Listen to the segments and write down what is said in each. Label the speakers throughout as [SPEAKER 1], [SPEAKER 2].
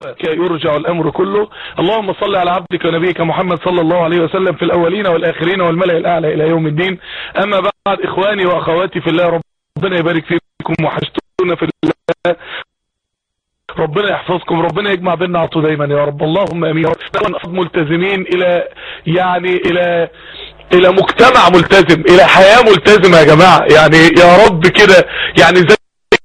[SPEAKER 1] يرجع الامر كله اللهم صل على عبدك ونبيك محمد صلى الله عليه وسلم في الاولين والاخرين والملأ الاعلى الى يوم الدين اما بعد اخواني واخواتي في الله ربنا يبارك فيكم وحشتونا في الله ربنا يحفظكم ربنا يجمع بيننا عطو دايما يا رب اللهم امين ملتزمين الى يعني الى الى مجتمع ملتزم الى حياة ملتزمة يا جماعة يعني يا رب كده يعني زي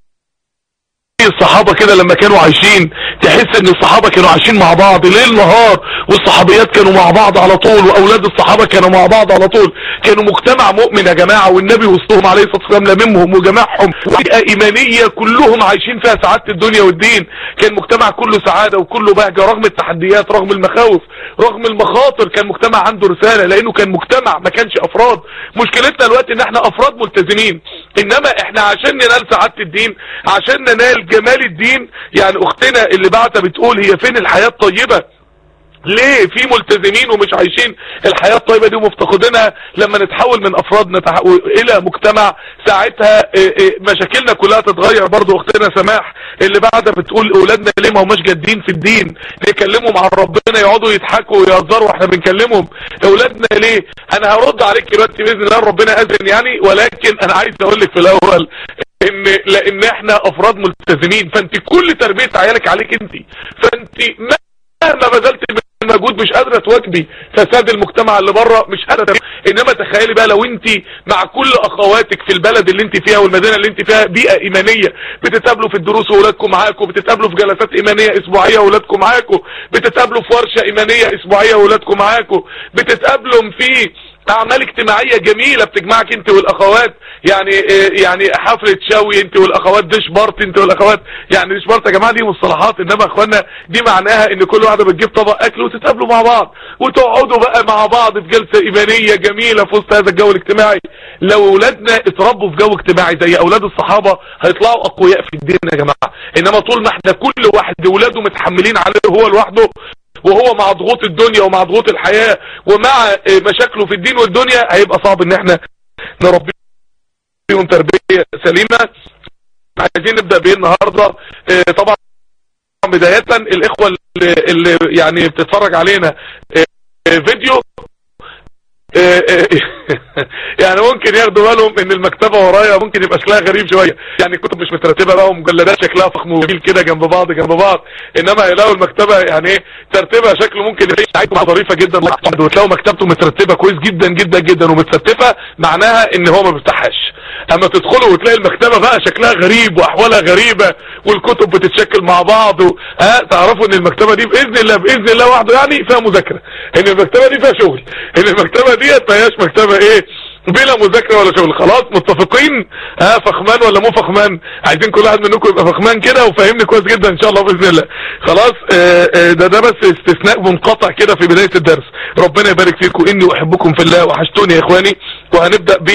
[SPEAKER 1] الصحابة كده لما كانوا عايشين تحس ان الصحابة كانوا عايشين مع بعض ليل نهار والصحابيات كانوا مع بعض على طول واولاد الصحابة كانوا مع بعض على طول كانوا مجتمع مؤمن يا جماعة والنبي وسطهم عليه الصلاة والسلام لممهم وجمعهم وبيئة ايمانية كلهم عايشين فيها سعادة الدنيا والدين كان مجتمع كله سعادة وكله بهجة رغم التحديات رغم المخاوف رغم المخاطر كان مجتمع عنده رسالة لانه كان مجتمع ما كانش افراد مشكلتنا دلوقتي ان احنا افراد ملتزمين انما احنا عشان ننال سعادة الدين عشان ننال جمال الدين يعني اختنا اللي بعتها بتقول هي فين الحياة الطيبة ليه في ملتزمين ومش عايشين الحياة الطيبة دي ومفتقدينها لما نتحول من افراد نتح... الى مجتمع ساعتها إيه إيه مشاكلنا كلها تتغير برضو اختنا سماح اللي بعدها بتقول اولادنا ليه ما هماش جادين في الدين نكلمهم عن ربنا يقعدوا يضحكوا ويهزروا واحنا بنكلمهم اولادنا ليه انا هرد عليك دلوقتي باذن الله ربنا اذن يعني ولكن انا عايز اقول لك في الاول ان لان احنا افراد ملتزمين فانت كل تربية عيالك عليك انت فانت مهما بذلت من مجهود مش قادرة تواكبي فساد المجتمع اللي بره مش قادرة انما تخيلي بقى لو انت مع كل اخواتك في البلد اللي انت فيها والمدينة اللي انت فيها بيئة ايمانية بتتقابلوا في الدروس واولادكم معاكم بتتقابلوا في جلسات ايمانية اسبوعية واولادكم معاكم بتتقابلوا في ورشة ايمانية اسبوعية واولادكم معاكم بتتقابلوا في اعمال اجتماعية جميلة بتجمعك انت والاخوات يعني يعني حفلة شوي انت والاخوات ديش بارت انت والاخوات يعني ديش بارت يا جماعة دي مصطلحات انما اخوانا دي معناها ان كل واحدة بتجيب طبق اكل وتتقابلوا مع بعض وتقعدوا بقى مع بعض في جلسة ايمانية جميلة في وسط هذا الجو الاجتماعي لو اولادنا اتربوا في جو اجتماعي زي اولاد الصحابة هيطلعوا اقوياء في الدين يا جماعة انما طول ما احنا كل واحد اولاده متحملين عليه هو لوحده وهو مع ضغوط الدنيا ومع ضغوط الحياة ومع مشاكله في الدين والدنيا هيبقى صعب ان احنا نربيهم تربية سليمة عايزين نبدأ بايه النهاردة طبعا بداية الاخوة اللي, اللي يعني بتتفرج علينا فيديو يعني ممكن ياخدوا بالهم ان المكتبة ورايا ممكن يبقى شكلها غريب شوية يعني كتب مش مترتبة بقى ومجلدات شكلها فخم وجميل كده جنب بعض جنب بعض انما هيلاقوا المكتبة يعني ايه ترتيبها شكله ممكن يبقى ظريفة جدا وتلاقوا مكتبته مترتبة كويس جدا جدا جدا ومتستفة معناها ان هو ما بيفتحهاش اما تدخلوا وتلاقي المكتبة بقى شكلها غريب واحوالها غريبة والكتب بتتشكل مع بعض و... ها تعرفوا ان المكتبة دي باذن الله باذن الله وحده يعني فيها مذاكرة ان المكتبة دي فيها شغل ان المكتبة ديت ما هياش مكتبة ايه بلا مذاكرة ولا شغل خلاص متفقين ها فخمان ولا مو فخمان عايزين كل واحد منكم يبقى فخمان كده وفاهمني كويس جدا ان شاء الله باذن الله خلاص آآ آآ ده ده بس استثناء منقطع كده في بداية الدرس ربنا يبارك فيكم اني احبكم في الله وحشتوني يا اخواني وهنبدأ ب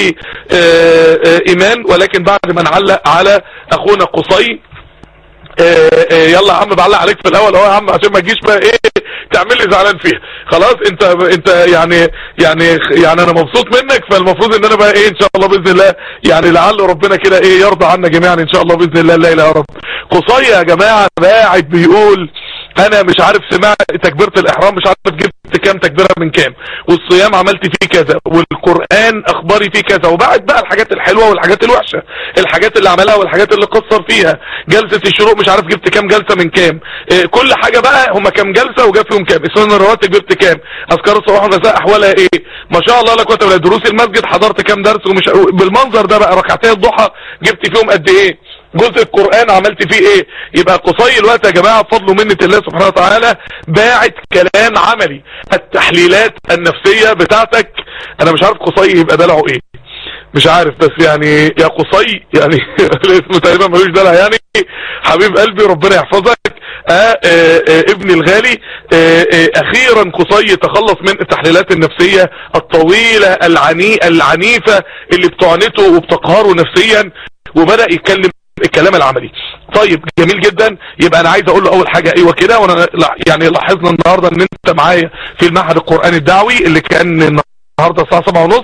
[SPEAKER 1] ايمان ولكن بعد ما نعلق على اخونا قصي إيه إيه يلا يا عم بعلق عليك في الاول اهو يا عم عشان ما تجيش بقى ايه تعمل لي زعلان فيها خلاص انت انت يعني يعني يعني انا مبسوط منك فالمفروض ان انا بقى ايه ان شاء الله باذن الله يعني لعل ربنا كده ايه يرضى عنا جميعا ان شاء الله باذن الله لا اله يا رب قصي يا جماعه باعت بيقول انا مش عارف سمعت تكبيرة الاحرام مش عارف جبت كام تكبيرة من كام والصيام عملت فيه كذا والقرآن اخباري فيه كذا وبعد بقى الحاجات الحلوة والحاجات الوحشة الحاجات اللي عملها والحاجات اللي قصر فيها جلسة الشروق مش عارف جبت كام جلسة من كام إيه كل حاجة بقى هما كام جلسة وجاب فيهم كام السنن الرواتب جبت كام اذكار الصباح والمساء احوالها ايه ما شاء الله لك وتبقى دروس المسجد حضرت كام درس ومش بالمنظر ده بقى ركعتين الضحى جبت فيهم قد ايه جزء القرآن عملت فيه ايه يبقى قصي الوقت يا جماعة بفضل منة الله سبحانه وتعالى باعت كلام عملي التحليلات النفسية بتاعتك انا مش عارف قصي يبقى دلعه ايه مش عارف بس يعني يا قصي يعني الاسم تقريبا ملوش دلع يعني حبيب قلبي ربنا يحفظك آآ آآ ابن الغالي آآ اخيرا قصي تخلص من التحليلات النفسية الطويلة العني العنيفة اللي بتعنته وبتقهره نفسيا وبدأ يتكلم الكلام العملي طيب جميل جدا يبقى انا عايز اقول له اول حاجة ايوه كده وانا يعني لاحظنا النهاردة ان انت معايا في المعهد القرآني الدعوي اللي كان النهارده الساعه 7 ونص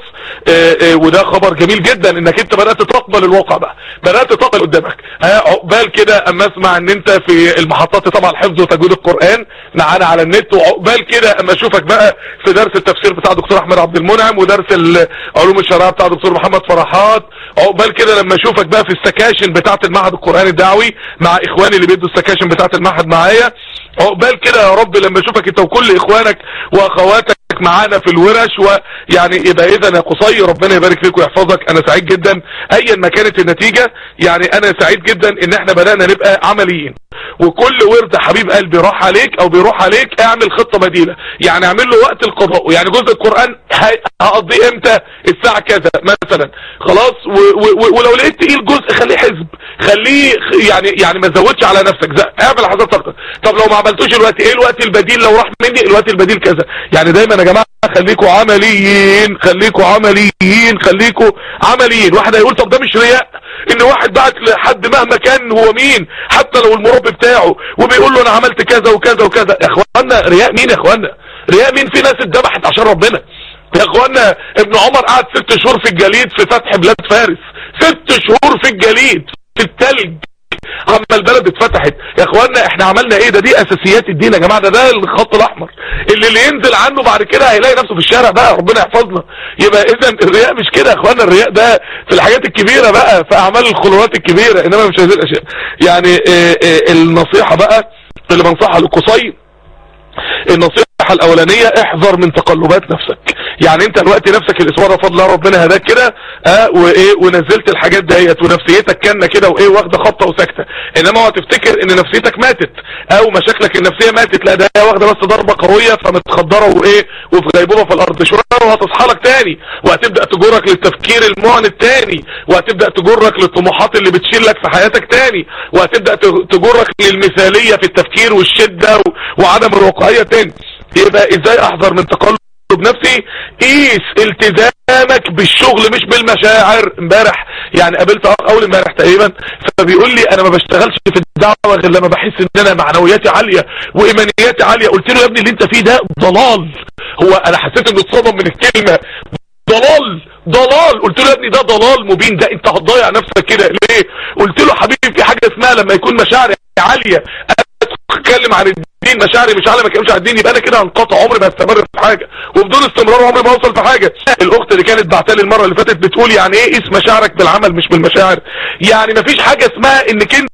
[SPEAKER 1] وده خبر جميل جدا انك انت بدات تقبل الواقع بقى بدات تقبل قدامك عقبال كده اما اسمع ان انت في المحطات طبعا الحفظ وتجويد القران معانا على النت وعقبال كده اما اشوفك بقى في درس التفسير بتاع دكتور احمد عبد المنعم ودرس العلوم الشرعيه بتاع دكتور محمد فرحات عقبال كده لما اشوفك بقى في السكاشن بتاعه المعهد القراني الدعوي مع اخواني اللي بيدوا السكاشن بتاعه المعهد معايا عقبال كده يا رب لما اشوفك انت وكل اخوانك واخواتك معانا في الورش ويعني يبقى اذا يا قصي ربنا يبارك فيك ويحفظك انا سعيد جدا ايا ما كانت النتيجة يعني انا سعيد جدا ان احنا بدأنا نبقى عمليين وكل ورد حبيب قلبي راح عليك او بيروح عليك اعمل خطة بديلة يعني اعمل له وقت القضاء يعني جزء القرآن هقضيه امتى الساعة كذا مثلا خلاص و و ولو لقيت تقيل جزء خليه حزب خليه يعني يعني ما تزودش على نفسك اعمل حاجات اكتر طب لو ما عملتوش الوقت ايه الوقت البديل لو راح مني الوقت البديل كذا يعني دايما يا جماعة خليكوا عمليين خليكوا عمليين خليكوا عمليين واحد هيقول طب ده مش رياء ان واحد بعت لحد مهما كان هو مين حتى لو المربي بتاعه وبيقول له انا عملت كذا وكذا وكذا يا اخوانا رياء مين يا اخوانا رياء مين في ناس اتذبحت عشان ربنا يا اخوانا ابن عمر قعد ست شهور في الجليد في فتح بلاد فارس ست شهور في الجليد في التلج اما البلد اتفتحت يا اخوانا احنا عملنا ايه ده دي اساسيات الدين يا جماعه ده ده الخط الاحمر اللي اللي ينزل عنه بعد كده هيلاقي نفسه في الشارع بقى ربنا يحفظنا يبقى اذا الرياء مش كده يا اخوانا الرياء ده في الحاجات الكبيره بقى في اعمال الخلوات الكبيره انما مش هذه الاشياء يعني اه اه النصيحه بقى اللي بنصحها للقصي النصيحة الاولانية احذر من تقلبات نفسك يعني انت الوقت نفسك الاسبوع ده فضل ربنا هداك كده اه وايه ونزلت الحاجات ديت ونفسيتك كانه كده وايه واخده خبطه وساكته انما هو تفتكر ان نفسيتك ماتت او مشاكلك النفسيه ماتت لا ده هي واخده بس ضربه قويه فمتخدره وايه وفي غيبوبه في الارض شويه وهتصحى لك تاني وهتبدا تجرك للتفكير المعند تاني وهتبدا تجرك للطموحات اللي بتشيل لك في حياتك تاني وهتبدا تجرك للمثاليه في التفكير والشده وعدم الواقعيه تاني يبقى ازاي احذر من تقلب نفسي قيس التزامك بالشغل مش بالمشاعر امبارح يعني قابلت اخ اول امبارح تقريبا فبيقول لي انا ما بشتغلش في الدعوه غير لما بحس ان انا معنوياتي عاليه وايمانياتي عاليه قلت له يا ابني اللي انت فيه ده ضلال هو انا حسيت انه اتصدم من الكلمه ضلال ضلال قلت له يا ابني ده ضلال مبين ده انت هتضيع نفسك كده ليه قلت له حبيبي في حاجه اسمها لما يكون مشاعري عاليه اتكلم عن الدين مشاعري مش عالم ما اتكلمش عن الدين يبقى انا كده هنقطع عمري ما استمر في حاجه وبدون استمرار عمري ما اوصل في حاجه الاخت اللي كانت بعتها المره اللي فاتت بتقول يعني ايه قيس مشاعرك بالعمل مش بالمشاعر يعني ما فيش حاجه اسمها انك انت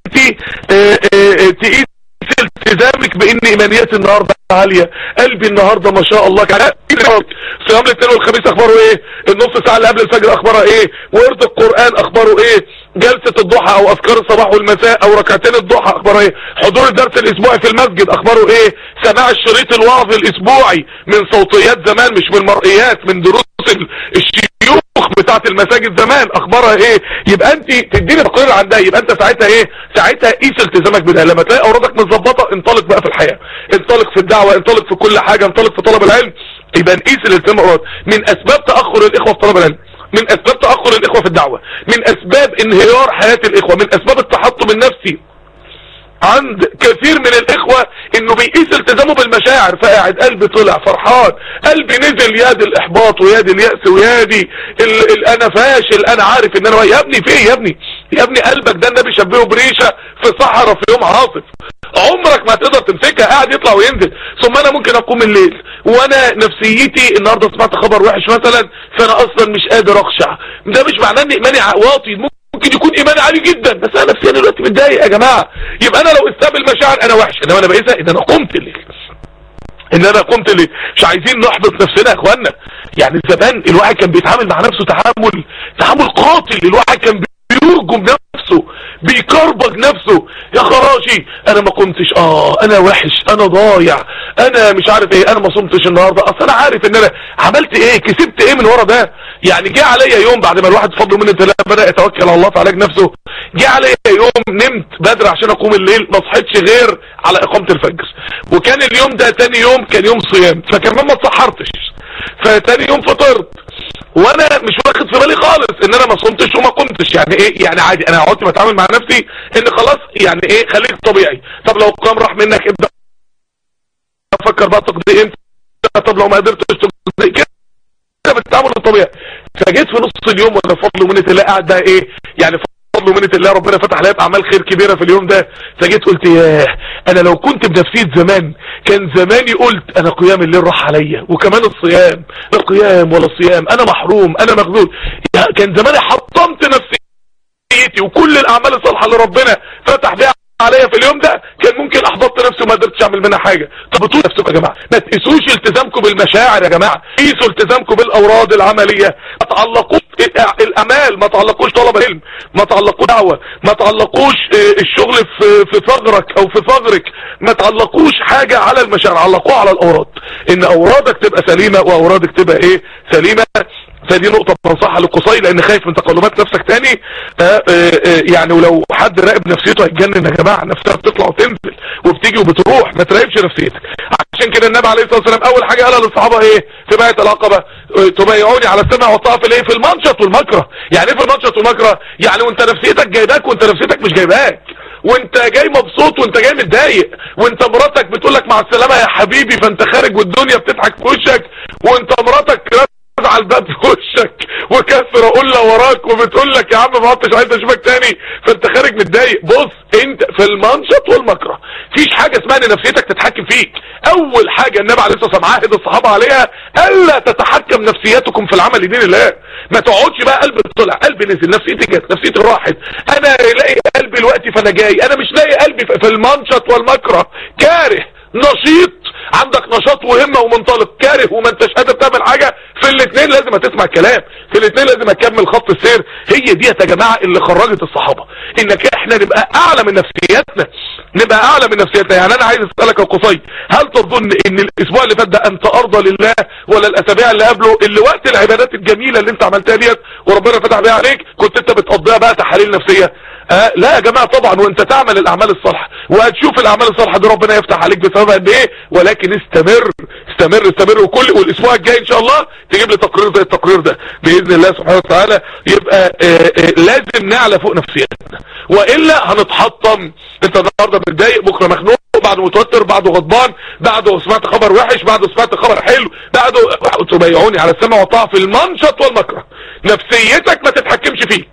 [SPEAKER 1] تقيس التزامك بان ايمانيات النهارده عاليه قلبي النهارده ما شاء الله كان صيام الاثنين والخميس اخباره ايه النص ساعه اللي قبل الفجر اخبارها ايه ورد القران اخباره ايه جلسه الضحى او اذكار الصباح والمساء او ركعتين الضحى اخباره ايه حضور الدرس الاسبوعي في المسجد اخباره ايه سماع الشريط الوعظ الاسبوعي من صوتيات زمان مش من مرئيات من دروس الشيوخ بتاعت المساجد زمان اخبارها ايه يبقى انت تديني تقرير عن ده يبقى انت ساعتها ايه ساعتها قيس التزامك بده لما تلاقي اوراقك متظبطه انطلق بقى في الحياه انطلق في الدعوه انطلق في كل حاجه انطلق في طلب العلم يبقى نقيس الالتزامات من اسباب تاخر الاخوه في طلب العلم من اسباب تاخر الاخوه في الدعوه من اسباب انهيار حياه الاخوه من اسباب التحطم النفسي عند كثير من الاخوة انه بيقيس التزامه بالمشاعر فقاعد قلبي طلع فرحان قلبي نزل ياد الاحباط وياد اليأس ويادي ال ال انا فاشل انا عارف ان انا يا ابني في ايه يا ابني يا ابني قلبك ده النبي شبهه بريشة في صحراء في يوم عاصف عمرك ما تقدر تمسكها قاعد يطلع وينزل ثم انا ممكن اقوم الليل وانا نفسيتي النهارده سمعت خبر وحش مثلا فانا اصلا مش قادر اخشع ده مش معناه ان ايماني واطي ممكن يكون ايماني عالي جدا بس انا نفسيا دلوقتي متضايق يا جماعه يبقى انا لو استقبل مشاعر انا وحش انما انا بقيسها ان انا قمت الليل ان انا قمت الليل مش عايزين نحبط نفسنا يا اخوانا يعني زمان الواحد كان بيتعامل مع نفسه تعامل تعامل قاتل الواحد كان بيرجم نفسه بيكربج نفسه يا خراشي انا ما كنتش اه انا وحش انا ضايع انا مش عارف ايه انا ما صمتش النهارده اصل انا عارف ان انا عملت ايه كسبت ايه من ورا ده يعني جه عليا يوم بعد ما الواحد بفضل من الله بدا يتوكل على الله في علاج نفسه جه عليا يوم نمت بدري عشان اقوم الليل ما صحيتش غير على اقامه الفجر وكان اليوم ده تاني يوم كان يوم صيام فكمان ما اتسحرتش فتاني يوم فطرت وانا مش واخد في بالي خالص ان انا ما صمتش وما قمتش يعني ايه يعني عادي انا قعدت بتعامل مع نفسي ان خلاص يعني ايه خليك طبيعي طب لو قام راح منك ابدا افكر بقى تقضي امتى طب لو ما قدرتش تقضي كده التعامل الطبيعي فجيت في نص اليوم وانا بفضل ومنة الله قاعد بقى ايه يعني بفضل ومنة الله ربنا فتح عليا باعمال خير كبيره في اليوم ده فجيت قلت ياه انا لو كنت بنفسيه زمان كان زماني قلت انا قيام الليل راح عليا وكمان الصيام لا قيام ولا صيام انا محروم انا مخذول يا- كان زماني حطمت نفسيتي وكل الاعمال الصالحه اللي ربنا فتح بيها عليا في اليوم ده كان ممكن احبطت نفسي وما قدرتش اعمل منها حاجه طب بطول نفسكم يا جماعه ما تقيسوش التزامكم بالمشاعر يا جماعه قيسوا التزامكم بالاوراد العمليه ما تعلقوش الامال ما تعلقوش طلب العلم ما تعلقوش دعوه ما تعلقوش آه، الشغل في في ثغرك او في ثغرك ما تعلقوش حاجه على المشاعر علقوها على الاوراد ان اورادك تبقى سليمه واورادك تبقى ايه سليمه فدي نقطة بنصحها للقصي لان خايف من تقلبات نفسك تاني آه آه آه يعني ولو حد راقب نفسيته هيتجنن يا جماعة نفسها بتطلع وتنزل وبتيجي وبتروح ما تراقبش نفسيتك عشان كده النبي عليه الصلاة والسلام اول حاجة قالها للصحابة ايه في بيعة العقبة آه، تبايعوني على السمع والطاعة في الايه في المنشط والمكره يعني ايه في المنشط والمكره يعني وانت نفسيتك جايباك وانت نفسيتك مش جايباك وانت جاي مبسوط وانت جاي متضايق وانت مراتك بتقول لك مع السلامة يا حبيبي فانت خارج والدنيا بتضحك في وشك وانت مراتك على الباب في وشك وكسر قلة وراك وبتقول لك يا عم ما عدتش عايز اشوفك تاني فانت خارج متضايق بص انت في المنشط والمكره فيش حاجة اسمها ان نفسيتك تتحكم فيك اول حاجة النبي عليه الصلاة والسلام عاهد الصحابة عليها الا تتحكم نفسياتكم في العمل لدين الله ما تقعدش بقى قلبي طلع قلبي نزل نفسيتي جت نفسيتي راحت انا لاقي قلبي دلوقتي فانا جاي انا مش لاقي قلبي في المنشط والمكره كاره نشيط عندك نشاط وهمة ومنطلق كاره وما انتش قادر تعمل حاجة في الاثنين لازم هتسمع الكلام في الاثنين لازم هتكمل خط السير هي دي يا جماعة اللي خرجت الصحابة انك احنا نبقى اعلى من نفسياتنا نبقى اعلى من نفسياتنا يعني انا عايز اسألك يا قصي هل تظن ان الاسبوع اللي فات ده انت ارضى لله ولا الاسابيع اللي قبله اللي وقت العبادات الجميلة اللي انت عملتها ديت وربنا فتح بيها عليك كنت انت بتقضيها بقى تحاليل نفسية آه لا يا جماعة طبعا وانت تعمل الاعمال الصالحة وهتشوف الاعمال الصالحة دي ربنا يفتح عليك بسببها قد ايه ولكن استمر استمر استمر وكل والاسبوع الجاي ان شاء الله تجيب لي تقرير زي التقرير ده باذن الله سبحانه وتعالى يبقى آه آه لازم نعلى فوق نفسيتنا والا هنتحطم انت النهارده متضايق بكره مخنوق بعده متوتر بعده غضبان بعده سمعت خبر وحش بعده سمعت خبر حلو بعده تبايعوني على السمع والطاعه في المنشط والمكره نفسيتك ما تتحكمش فيك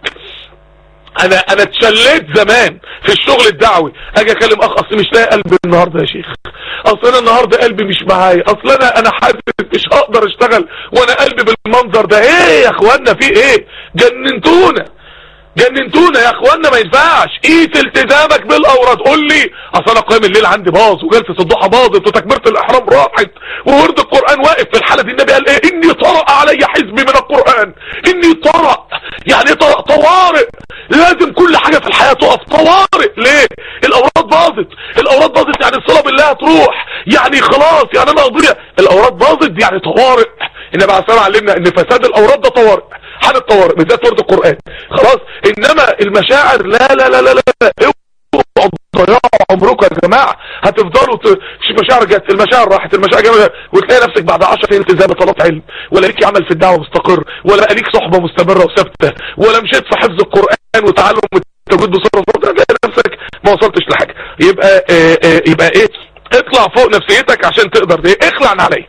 [SPEAKER 1] انا انا اتشليت زمان في الشغل الدعوي اجي اكلم اخ اصل مش لاقي قلبي النهارده يا شيخ اصل انا النهارده قلبي مش معايا اصل انا انا حاسس مش هقدر اشتغل وانا قلبي بالمنظر ده ايه يا اخوانا في ايه جننتونا جننتونا يا اخوانا ما ينفعش قيس التزامك بالاوراد قول لي اصل انا قيام الليل عندي باظ وجلسه الضحى باظت وتكبيره الاحرام راحت وورد القران واقف في الحاله دي النبي قال ايه اني طرأ علي حزب من القران اني طرأ يعني ايه طرأ طوارئ لازم كل حاجه في الحياه تقف طوارئ ليه الاوراد باظت الاوراد باظت يعني الصلاه بالله هتروح يعني خلاص يعني انا اضيع الاوراد باظت يعني طوارئ النبي عليه الصلاه علمنا ان فساد الاوراد ده طوارئ حالة طوارئ بالذات ورد القرآن خلاص انما المشاعر لا لا لا لا لا اوعوا تضيعوا عمركم يا جماعة هتفضلوا ت... مشاعر جت المشاعر راحت المشاعر جت وتلاقي نفسك بعد 10 سنين التزام طلبت علم ولا ليك عمل في الدعوة مستقر ولا بقى ليك صحبة مستمرة وثابتة ولا مشيت في حفظ القرآن وتعلم التجويد بصورة تلاقي نفسك ما وصلتش لحاجة يبقى آآ آآ يبقى ايه اطلع فوق نفسيتك عشان تقدر ايه اخلع عليه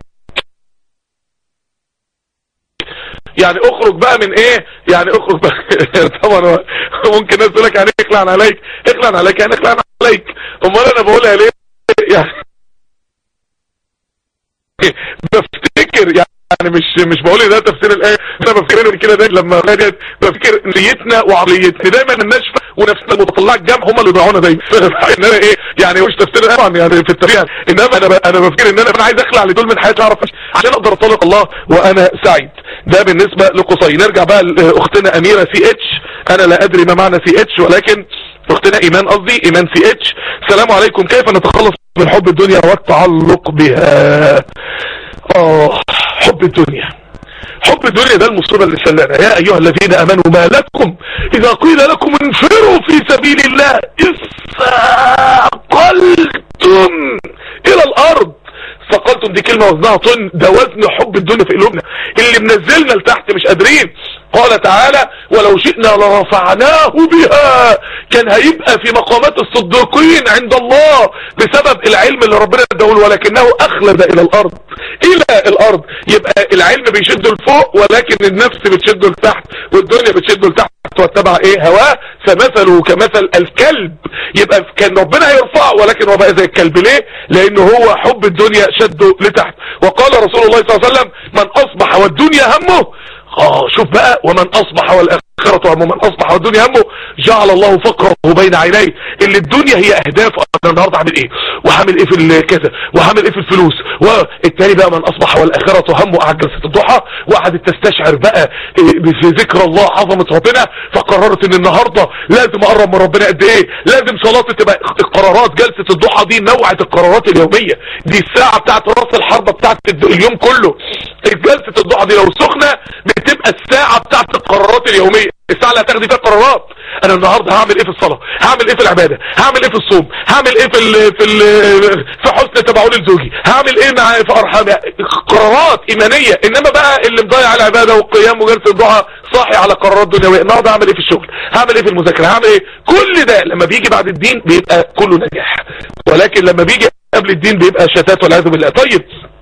[SPEAKER 1] يعني اخرج بقى من ايه يعني اخرج بقى طبعا ممكن ناس تقول لك يعني اخلع عليك اخلع عليك يعني اخلع عليك امال انا بقولها ليه يعني بفتكر يعني مش مش بقول ده تفسير الايه انا بفتكر ان كده دايما لما بفتكر نيتنا وعقليتنا دايما الناشفه ونفسنا المتطلعه الجام هم اللي بيضيعونا دايما ان انا ايه يعني مش تفسير طبعا يعني في التفسير انما انا انا بفكر ان انا انا عايز اخلع لدول من حياتي اعرف عشان اقدر اطلق الله وانا سعيد ده بالنسبه لقصي نرجع بقى لاختنا اميره سي اتش انا لا ادري ما معنى سي اتش ولكن اختنا ايمان قصدي ايمان سي اتش السلام عليكم كيف نتخلص من حب الدنيا والتعلق بها اه حب الدنيا حب الدنيا ده المصيبة اللي سلانا يا ايها الذين امنوا ما لكم اذا قيل لكم انفروا في سبيل الله اثقلتم الى الارض ثقلتم دي كلمة وزنها طن ده وزن حب الدنيا في قلوبنا اللي منزلنا لتحت مش قادرين قال تعالى ولو شئنا لرفعناه بها كان هيبقى في مقامات الصديقين عند الله بسبب العلم اللي ربنا اداهوله ولكنه اخلد الى الارض الى الارض يبقى العلم بيشده لفوق ولكن النفس بتشده لتحت والدنيا بتشده لتحت واتبع ايه هواه فمثله كمثل الكلب يبقى كان ربنا هيرفعه ولكن هو بقى زي الكلب ليه لانه هو حب الدنيا شده لتحت وقال رسول الله صلى الله عليه وسلم من اصبح والدنيا همه اه شوف بقى ومن اصبح والاخرة همه من اصبح والدنيا همه جعل الله فقره بين عينيه اللي الدنيا هي اهداف انا النهارده عامل ايه وهعمل ايه في كذا وهعمل ايه في الفلوس والتاني بقى من اصبح والاخرة همه قعد جلسة الضحى وقعدت تستشعر بقى في ذكر الله عظمة ربنا فقررت ان النهارده لازم اقرب من ربنا قد ايه لازم صلاتي تبقى القرارات جلسة الضحى دي نوعة القرارات اليومية دي الساعة بتاعت راس الحربة بتاعت اليوم كله جلسة الضحى دي لو سخنة بتبقى الساعة بتاعت القرارات اليومية الساعة اللي هتاخدي فيها قرارات انا النهاردة هعمل ايه في الصلاة هعمل ايه في العبادة هعمل ايه في الصوم هعمل ايه في ال في ال في حسن تبعول لزوجي هعمل ايه مع في ارحامي قرارات ايمانية انما بقى اللي مضيع العبادة والقيام وجلسة الضحى صاحي على قرارات دنيوية النهاردة هعمل ايه في الشغل هعمل ايه في المذاكرة هعمل ايه كل ده لما بيجي بعد الدين بيبقى كله نجاح ولكن لما بيجي قبل الدين بيبقى شتات والعياذ بالله طيب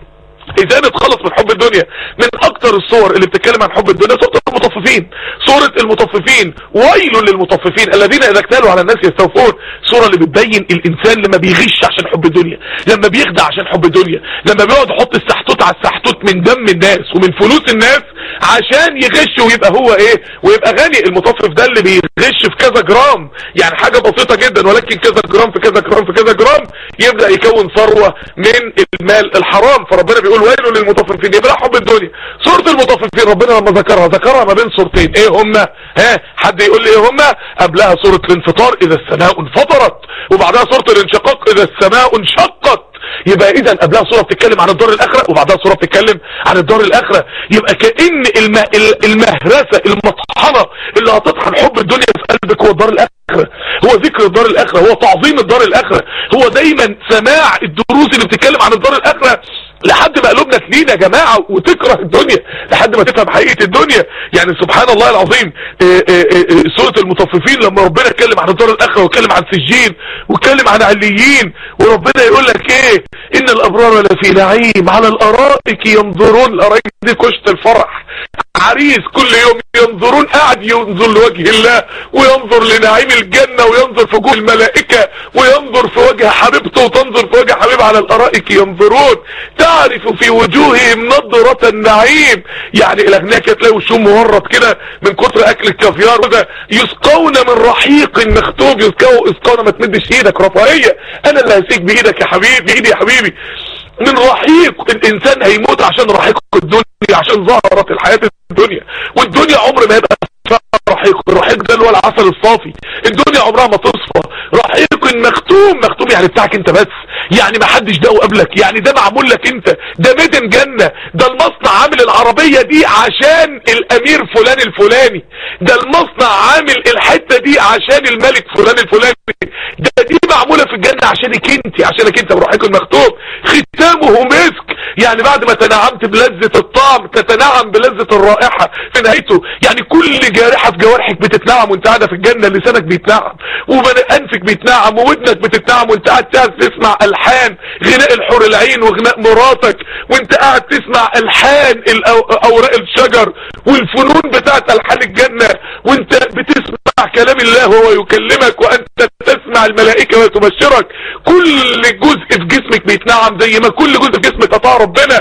[SPEAKER 1] اذا نتخلص من حب الدنيا من اكتر الصور اللي بتتكلم عن حب الدنيا سورة المطففين سورة المطففين ويل للمطففين الذين اذا اكتالوا على الناس يستوفون سورة اللي بتبين الانسان لما بيغش عشان حب الدنيا لما بيخدع عشان حب الدنيا لما بيقعد يحط السحتوت على السحتوت من دم الناس ومن فلوس الناس عشان يغش ويبقى هو ايه ويبقى غني المطفف ده اللي بيغش في كذا جرام يعني حاجة بسيطة جدا ولكن كذا جرام في كذا جرام في كذا جرام يبدأ يكون ثروة من المال الحرام فربنا بيقول ويل للمطففين يبقى حب الدنيا سورة المطففين ربنا لما ذكرها ذكرها ما بين سورتين ايه هما ها حد يقول لي ايه هما قبلها سورة الانفطار اذا السماء انفطرت وبعدها سورة الانشقاق اذا السماء انشقت يبقى اذا قبلها سورة بتتكلم عن الدار الاخرة وبعدها سورة بتتكلم عن الدار الاخرة يبقى كأن الم... المهرسة المطحنة اللي هتطحن حب الدنيا في قلبك هو الدار الاخرة هو ذكر الدار الاخرة هو تعظيم الدار الاخرة هو دايما سماع الدروس اللي بتتكلم عن الدار الاخرة لحد ما قلوبنا تلين يا جماعة وتكره الدنيا لحد ما تفهم حقيقة الدنيا يعني سبحان الله العظيم إيه إيه إيه سورة المطففين لما ربنا اتكلم عن الدار الاخرة واتكلم عن سجين واتكلم عن عليين وربنا يقول لك ايه ان الابرار لفي نعيم على الارائك ينظرون الارائك دي كشت الفرح عريس كل يوم ينظرون قاعد ينظر لوجه الله وينظر لنعيم الجنة وينظر في وجوه الملائكة وينظر في وجه حبيبته وتنظر في وجه حبيب على الارائك ينظرون تعرف في وجوههم نظرة النعيم يعني الاغنياء كده تلاقي وشهم مورط كده من كتر اكل الكافيار وده يسقون من رحيق مختوم يسقون يسقون ما تمدش ايدك رفاهية انا اللي هسيك بايدك يا حبيبي بايدي يا حبيبي من رحيق الانسان هيموت عشان رحيق الدنيا عشان ظهرت الحياة الدنيا والدنيا عمر ما يبقى رحيق الرحيق ده اللي هو العسل الصافي الدنيا عمرها ما تصفى رحيق مختوم مختوم يعني بتاعك انت بس يعني ما حدش داقه قبلك يعني ده معمول لك انت ده ميدن جنة ده المصنع عامل العربية دي عشان الامير فلان الفلاني ده المصنع عامل الحتة دي عشان الملك فلان الفلاني ده دي معمولة في الجنة عشانك انت عشانك انت برحيق المختوم ختامه مسك يعني بعد ما تنعمت بلذة الطعم تتنعم بلذة الرائحة في نهايته يعني كل جارحة في جوارحك بتتنعم وانت قاعدة في الجنة لسانك بيتنعم وانفك بيتنعم وودنك بتتنعم وانت قاعد تسمع الحان غناء الحور العين وغناء مراتك وانت قاعد تسمع الحان اوراق الشجر والفنون بتاعت الحان الجنة وانت بتسمع كلام الله وهو يكلمك وانت تسمع الملائكة وتبشرك كل جزء في جسمك بيتنعم زي ما كل جزء في جسمك اطاع ربنا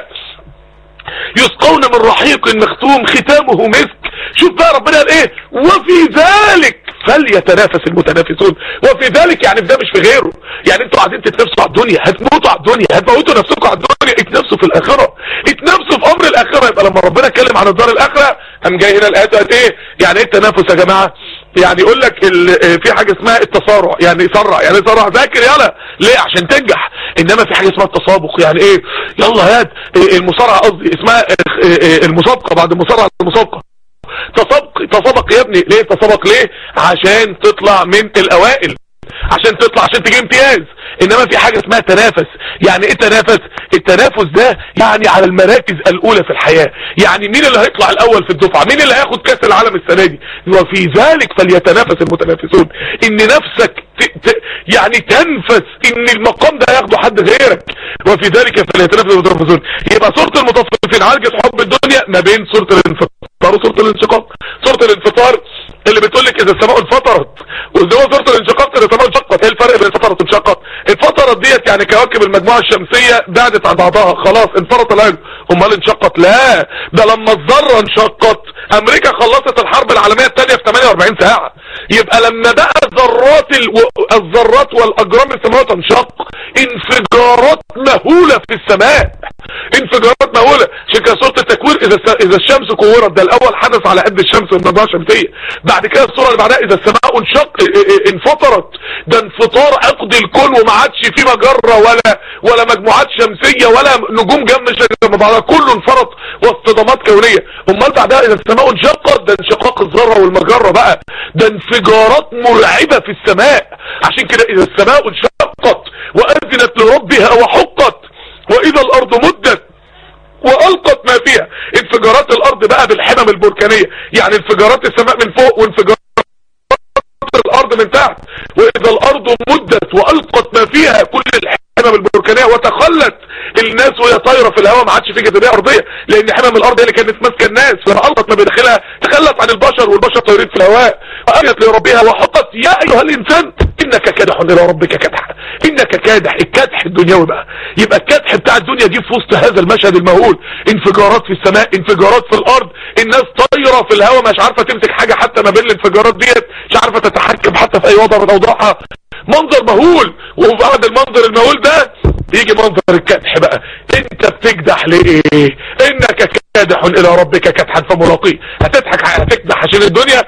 [SPEAKER 1] يسقون من رحيق مختوم ختامه مسك شوف بقى ربنا قال ايه وفي ذلك فليتنافس المتنافسون وفي ذلك يعني في ده مش في غيره يعني انتوا قاعدين تتنافسوا على الدنيا هتموتوا على الدنيا هتموتوا نفسكم على الدنيا اتنافسوا في الاخره اتنافسوا في امر الاخره يبقى لما ربنا اتكلم عن الدار الاخره قام جاي هنا الايات قالت ايه يعني ايه التنافس يا جماعه يعني يقول لك في حاجة اسمها التسارع يعني يسرع يعني يسرع ذاكر يلا ليه عشان تنجح انما في حاجة اسمها التسابق يعني ايه يلا هات المصارعة قصدي اسمها المسابقة بعد المصارعة المسابقة تسابق تسابق يا ابني ليه تسابق ليه عشان تطلع من الاوائل عشان تطلع عشان تجيب امتياز انما في حاجة اسمها تنافس يعني ايه تنافس التنافس ده يعني على المراكز الاولى في الحياة يعني مين اللي هيطلع الاول في الدفعة مين اللي هياخد كاس العالم السنة دي وفي ذلك فليتنافس المتنافسون ان نفسك ت... ت... يعني تنفس ان المقام ده هياخده حد غيرك وفي ذلك فليتنافس المتنافسون يبقى سورة المطففين عالجت حب الدنيا ما بين سورة الانفطار وسورة الانشقاق سورة الانفطار اللي بتقول لك اذا السماء انفطرت وزي ما سورة الانشقاق اذا السماء انشقت ايه الفرق بين انفطرت وانشقت انفطرت ديت يعني كواكب المجموعة الشمسية بعدت عن بعضها خلاص انفرط العلم امال انشقت لا ده لما الذرة انشقت امريكا خلصت الحرب العالمية الثانية في 48 ساعة يبقى لما بقى الذرات ال... الذرات والاجرام السماوية تنشق انفجارات مهولة في السماء انفجارات مهولة عشان كده سورة التكوير اذا اذا الشمس كورت ده الاول حدث على قد الشمس والمجموعة الشمسية بعد كده الصورة اللي بعدها اذا السماء انشق انفطرت ده انفطار عقد الكون وما عادش في مجرة ولا ولا مجموعات شمسية ولا نجوم جنب جنب بعضها كله انفرط واصطدامات كونية امال بعدها اذا السماء انشقت ده انشقاق الذرة والمجرة بقى ده انفجارات مرعبة في السماء عشان كده اذا السماء انشقت واذنت لربها وحقت واذا الارض مدت والقت ما فيها انفجارات الارض بقى بالحمم البركانية يعني انفجارات السماء من فوق وانفجارات الارض من تحت واذا الارض مدت والقت ما فيها كل الحمم البركانية وتخلت الناس وهي طايره في الهواء ما عادش في جاذبيه ارضيه لان حمم الارض هي اللي كانت ماسكه الناس لما القت ما بداخلها تخلت عن البشر والبشر طايرين في الهواء وقالت لربها وحطت يا ايها الانسان انك كادح الى ربك كدحا انك كادح الكدح الدنيوي بقى يبقى الكدح بتاع الدنيا دي في وسط هذا المشهد المهول انفجارات في السماء انفجارات في الارض الناس طايره في الهواء مش عارفه تمسك حاجه حتى ما بين الانفجارات ديت مش عارفه تتحكم حتى في اي وضع من اوضاعها منظر مهول وبعد المنظر المهول ده يجي منظر الكدح بقى انت بتكدح ليه انك كادح الى ربك كدحا فملاقيه هتضحك هتكدح عشان الدنيا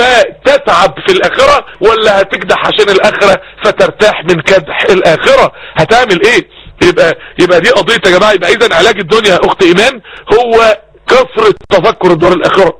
[SPEAKER 1] فتتعب في الاخرة ولا هتكدح عشان الاخرة فترتاح من كدح الاخرة هتعمل ايه يبقى يبقى دي قضية يا جماعة يبقى اذا علاج الدنيا يا اخت ايمان هو كثرة تفكر الدار الاخرة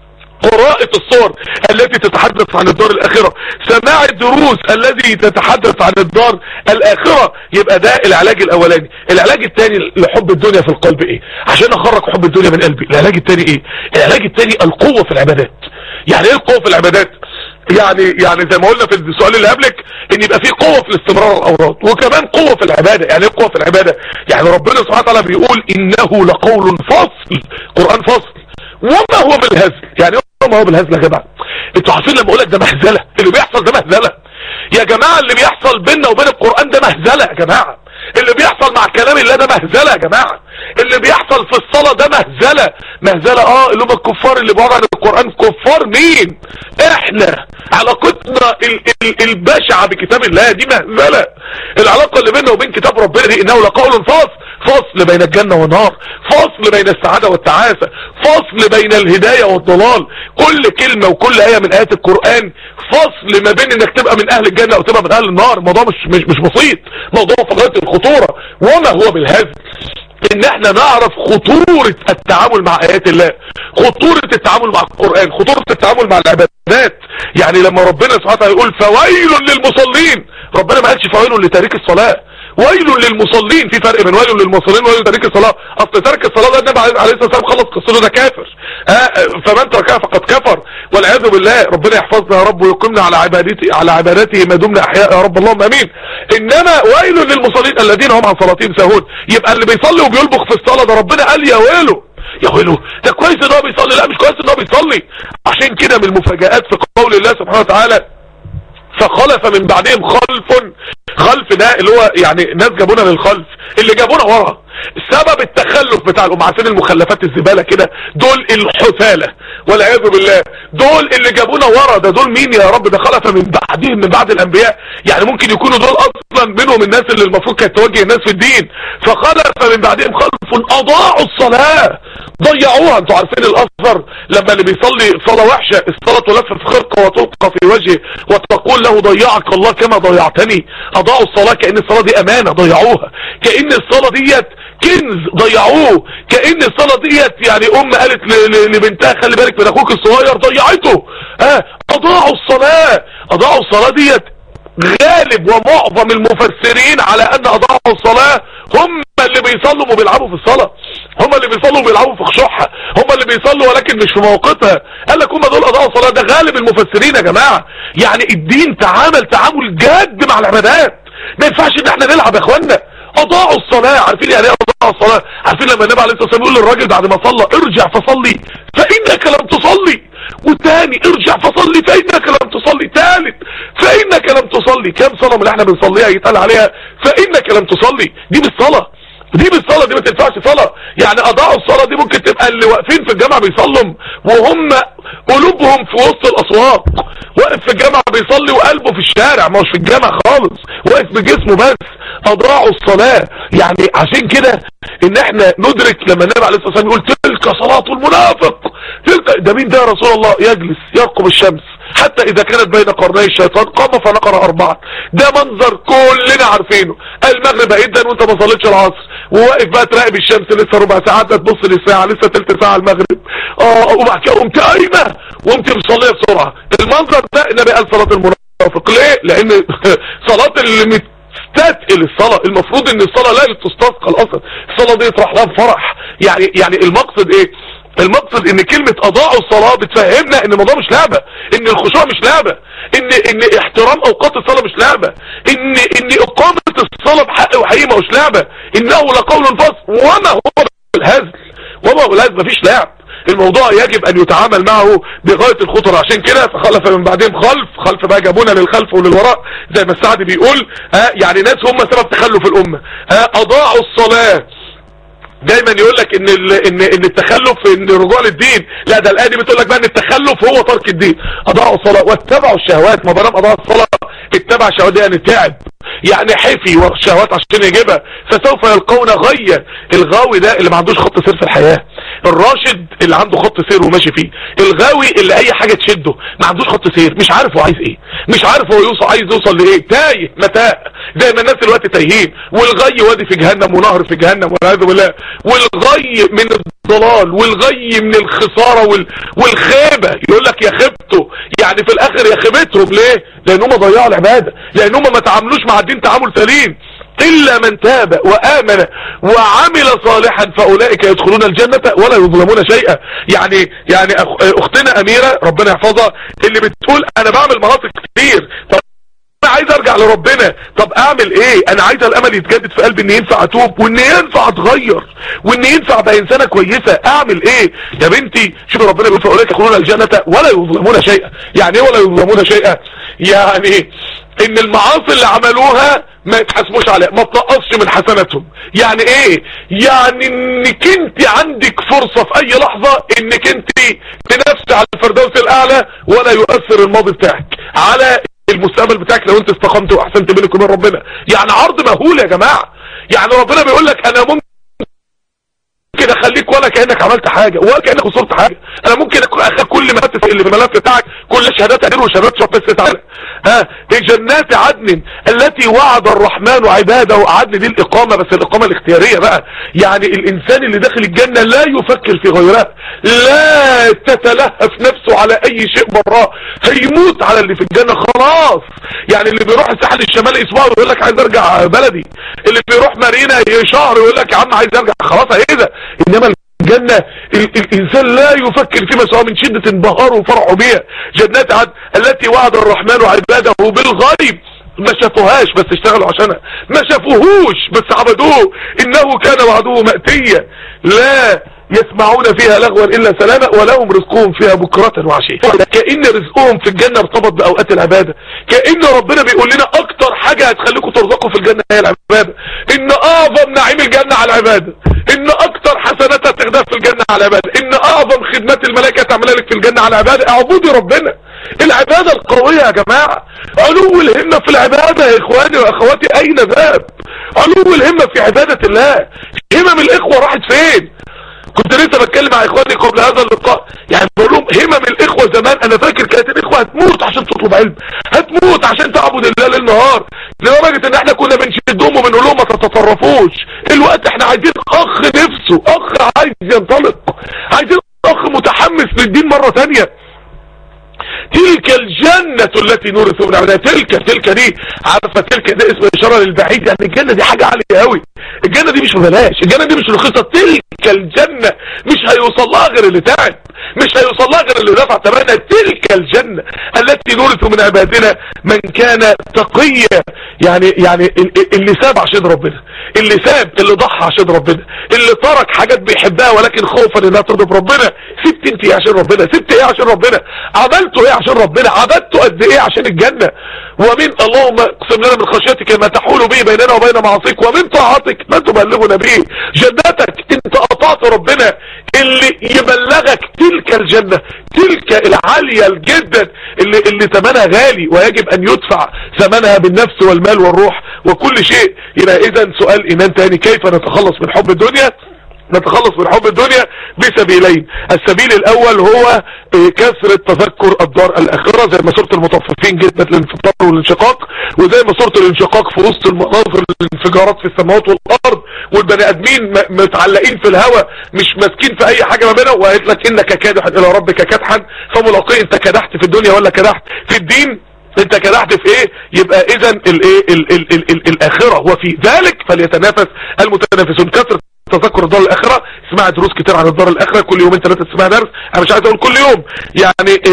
[SPEAKER 1] قراءة الصور التي تتحدث عن الدار الاخرة سماع الدروس الذي تتحدث عن الدار الاخرة يبقى ده العلاج الاولاني العلاج الثاني لحب الدنيا في القلب ايه عشان اخرج حب الدنيا من قلبي العلاج الثاني ايه العلاج الثاني القوة في العبادات يعني ايه القوة في العبادات يعني يعني زي ما قلنا في السؤال اللي قبلك ان يبقى في قوة في الاستمرار الاوراد وكمان قوة في العبادة يعني ايه قوة في العبادة يعني ربنا سبحانه وتعالى بيقول انه لقول فصل قرآن فصل وما هو بالهزل يعني ما هو بالهزل يا جماعه انتوا عارفين لما اقول لك ده مهزله اللي بيحصل ده مهزله يا جماعه اللي بيحصل بيننا وبين القران ده مهزله يا جماعه اللي بيحصل مع كلام الله ده مهزله يا جماعه اللي بيحصل في الصلاه ده مهزله مهزله اه اللي هم الكفار اللي بعض عن القران كفار مين احنا علاقتنا ال ال البشعه بكتاب الله دي مهزله العلاقه اللي بيننا وبين كتاب ربنا دي انه لقول فصل فصل بين الجنه والنار فصل بين السعاده والتعاسه فصل بين الهدايه والضلال كل كلمه وكل ايه من ايات القران فصل ما بين انك تبقى من اهل الجنه او تبقى من اهل النار الموضوع مش مش مش بسيط موضوع في غايه الخطوره وما هو بالهزل ان احنا نعرف خطورة التعامل مع ايات الله خطورة التعامل مع القرآن خطورة التعامل مع العبادات يعني لما ربنا سبحانه وتعالى يقول فويل للمصلين ربنا ما قالش فويل لتارك الصلاة ويل للمصلين في فرق بين ويل للمصلين وويل لتارك الصلاة اصل ترك الصلاة ده النبي عليه الصلاة والسلام خلص قصته ده كافر آه فمن تركها فقد كفر والعياذ بالله ربنا يحفظنا يا رب ويقيمنا على عبادته على عبادته ما دمنا احياء يا رب اللهم امين انما ويل للمصلين الذين هم عن صلاتهم ساهون يبقى اللي بيصلي وبيلبخ في الصلاة ده ربنا قال يا ويله يا ويله ده كويس ان هو بيصلي لا مش كويس ان هو بيصلي عشان كده من المفاجآت في قول الله سبحانه وتعالى فخلف من بعدهم خلف خلف ده اللي هو يعني ناس جابونا للخلف اللي جابونا ورا سبب التخلف بتاع الام عارفين المخلفات الزبالة كده دول الحثالة والعياذ بالله دول اللي جابونا ورا ده دول مين يا رب ده خلف من بعدهم من بعد الانبياء يعني ممكن يكونوا دول اصلا منهم الناس اللي المفروض كانت توجه الناس في الدين فخلف من بعدهم خلف اضاعوا الصلاة ضيعوها انتوا عارفين الاثر لما اللي بيصلي صلاة وحشة الصلاة تلف في خرقة وتلقى في وجهه وتقول له ضيعك الله كما ضيعتني اضاعوا الصلاة كأن الصلاة دي امانة ضيعوها كأن الصلاة ديت كنز ضيعوه كأن الصلاة ديت يعني ام قالت لبنتها خلي بالك من اخوك الصغير ضيعته اه اضاعوا الصلاة اضاعوا الصلاة ديت غالب ومعظم المفسرين على ان اضاعوا الصلاة هم اللي بيصلوا وبيلعبوا في الصلاة هم اللي بيصلوا وبيلعبوا في خشوعها هم اللي بيصلوا ولكن مش في موقتها قال لك هم دول اضاعوا الصلاة ده غالب المفسرين يا جماعة يعني الدين تعامل تعامل جاد مع العبادات ما ينفعش ان احنا نلعب يا اخوانا اضاعوا الصلاة عارفين يعني ايه اضاعوا الصلاة عارفين لما النبي عليه الصلاة والسلام يقول للراجل بعد ما صلى ارجع فصلي فانك لم تصلي وتاني ارجع فصلي فانك لم تصلي تالت فانك لم تصلي كم صلاة من اللي احنا بنصليها يتقال عليها فانك لم تصلي دي مش صلاة دي مش صلاة دي ما تنفعش صلاة يعني اضاعوا الصلاة دي ممكن تبقى اللي واقفين في الجامعة بيصلوا وهم قلوبهم في وسط الاسواق واقف في الجامعة بيصلي وقلبه في الشارع ما هوش في الجامعة خالص واقف بجسمه بس اضاعوا الصلاة يعني عشان كده ان احنا ندرك لما النبي عليه الصلاة والسلام يقول تلك صلاة المنافق تلك ده مين ده يا رسول الله يجلس يرقب الشمس حتى اذا كانت بين قرني الشيطان قام فنقر اربعة ده منظر كلنا عارفينه المغرب هيدا وانت ما صليتش العصر وواقف بقى تراقب الشمس لسه ربع ساعة تبص للساعة لسه تلت ساعة المغرب اه وبعد كده قمت قايمة وقمت مصلية بسرعة المنظر ده النبي قال صلاة المنافق ليه لان صلاة اللي تستثقل الصلاة المفروض ان الصلاة لا تستثقل اصلا الصلاة دي يطرح لها بفرح يعني يعني المقصد ايه المقصد ان كلمة اضاعوا الصلاة بتفهمنا ان الموضوع مش لعبة ان الخشوع مش لعبة ان ان احترام اوقات الصلاة مش لعبة ان ان اقامة الصلاة بحق وحقيقة مش لعبة انه لقول فصل وما هو الهزل وما هو الهزل مفيش لعب الموضوع يجب ان يتعامل معه بغاية الخطر عشان كده فخلف من بعدهم خلف خلف بقى جابونا للخلف وللوراء زي ما السعد بيقول ها يعني ناس هم سبب تخلف الامة ها اضاعوا الصلاة دايما يقول لك ان ان ان التخلف ان الرجوع للدين لا ده الايه دي بتقول لك بقى ان التخلف هو ترك الدين اضاعوا الصلاه واتبعوا الشهوات ما دام اضاعوا الصلاه اتبع الشهوات دي يعني تعب يعني حفي والشهوات عشان يجيبها فسوف يلقون غية الغاوي ده اللي ما عندوش خط سير في الحياة الراشد اللي عنده خط سير وماشي فيه الغاوي اللي اي حاجة تشده ما عندوش خط سير مش عارف هو عايز ايه مش عارف هو يوصل عايز يوصل لايه تايه متاء زي ما الناس دلوقتي تايهين والغي وادي في جهنم ونهر في جهنم والعياذ بالله والغي من الضلال والغي من الخسارة وال... والخيبة يقول لك يا خيبته يعني في الاخر يا خيبتهم ليه لانهم ضيعوا العبادة لانهم ما تعاملوش مع الدين تعامل سليم إلا من تاب وآمن وعمل صالحا فأولئك يدخلون الجنة ولا يظلمون شيئا يعني يعني أختنا أميرة ربنا يحفظها اللي بتقول أنا بعمل مناطق كتير طب انا عايز ارجع لربنا طب اعمل ايه انا عايز الامل يتجدد في قلبي ان ينفع اتوب وان ينفع اتغير وان ينفع ابقى انسانه كويسه اعمل ايه يا بنتي شوف ربنا بيقول فاولئك يدخلون الجنه ولا يظلمون شيئا يعني ايه ولا يظلمون شيئا يعني ان المعاصي اللي عملوها ما يتحاسبوش عليها ما تنقصش من حسناتهم يعني ايه يعني انك انت عندك فرصة في اي لحظة انك انت تنافسي على الفردوس الاعلى ولا يؤثر الماضي بتاعك على المستقبل بتاعك لو انت استقمت واحسنت بينك وبين ربنا يعني عرض مهول يا جماعة يعني ربنا بيقول لك انا ممكن ممكن اخليك ولا كانك عملت حاجه ولا كانك وصلت حاجه انا ممكن اخد كل ملف اللي في الملف بتاعك كل شهادات عدل وشهادات شرط بس تعالى ها جنات عدن التي وعد الرحمن عباده عدن دي الاقامه بس الاقامه الاختياريه بقى يعني الانسان اللي داخل الجنه لا يفكر في غيرها لا تتلهف نفسه على اي شيء براه هيموت على اللي في الجنه خلاص يعني اللي بيروح الساحل الشمالي اسبوع يقول لك عايز ارجع بلدي اللي بيروح مارينا شهر يقول لك يا عم عايز ارجع خلاص ايه ده انما الجنة الانسان لا يفكر فيما سواء من شدة انبهاره وفرحه بها جنات عد التي وعد الرحمن عباده بالغيب ما شافوهاش بس اشتغلوا عشانها ما شافوهوش بس عبدوه انه كان وعده مأتيا لا يسمعون فيها لغوا الا سلاما ولهم رزقهم فيها بكرة وعشية كأن رزقهم في الجنة ارتبط باوقات العبادة كأن ربنا بيقول لنا اكتر حاجة هتخليكم ترزقوا في الجنة هي العبادة ان اعظم نعيم الجنة على العبادة ان اكتر حسنات هتاخدها في الجنة على العبادة ان اعظم خدمات الملائكة تعملها لك في الجنة على العبادة اعبدي ربنا العبادة القوية يا جماعة علو الهمة في العبادة يا اخواني واخواتي اين ذهب علو الهمة في عبادة الله همم الاخوة راحت فين كنت لسه بتكلم مع اخواني قبل هذا اللقاء يعني بقول لهم همم الاخوه زمان انا فاكر كانت الاخوه هتموت عشان تطلب علم هتموت عشان تعبد الله ليل نهار لدرجه ان احنا كنا بنشدهم وبنقول لهم ما تتطرفوش الوقت احنا عايزين اخ نفسه اخ عايز ينطلق عايزين اخ متحمس للدين مره ثانيه تلك الجنة التي نورث من عبادنا تلك تلك دي عارفة تلك ده اسم اشارة للبعيد يعني الجنة دي حاجة عالية قوي الجنة دي مش ببلاش الجنة دي مش رخيصة تلك الجنة مش هيوصل لها غير اللي تعب مش هيوصل لها غير اللي دفع ثمنها تلك الجنة التي نورث من عبادنا من كان تقيا يعني يعني اللي ساب عشان ربنا اللي ساب اللي ضحى عشان ربنا اللي ترك حاجات بيحبها ولكن خوفا انها ترضي ربنا سبت انت ايه عشان ربنا سبت ايه عشان ربنا عملته ايه عشان ربنا عبدته قد ايه عشان الجنة ومن اللهم اقسم لنا من خشيتك ما تحول به بيننا وبين معاصيك ومن طاعتك ما تبلغنا به جنتك انت قطعت ربنا اللي يبلغك تلك الجنة تلك العالية جدا اللي, اللي ثمنها غالي ويجب ان يدفع ثمنها بالنفس والمال والروح وكل شيء يبقى اذا سؤال ايمان تاني كيف نتخلص من حب الدنيا نتخلص من حب الدنيا بسبيلين السبيل الاول هو كثرة تذكر الدار الاخرة زي ما سورة المطففين جدا الانفطار والانشقاق وزي ما سورة الانشقاق في وسط المناظر الانفجارات في السماوات والارض والبني ادمين متعلقين في الهواء مش ماسكين في اي حاجة ما بينهم وقالت لك انك كادح الى ربك كدحا فملاقيه انت كدحت في الدنيا ولا كدحت في الدين انت كدحت في ايه يبقى اذا الايه الاخره وفي ذلك فليتنافس المتنافسون كثره تذكر الدار الاخرة اسمع دروس كتير عن الدار الاخرة كل يومين ثلاثة تسمع درس انا مش عايز اقول كل يوم يعني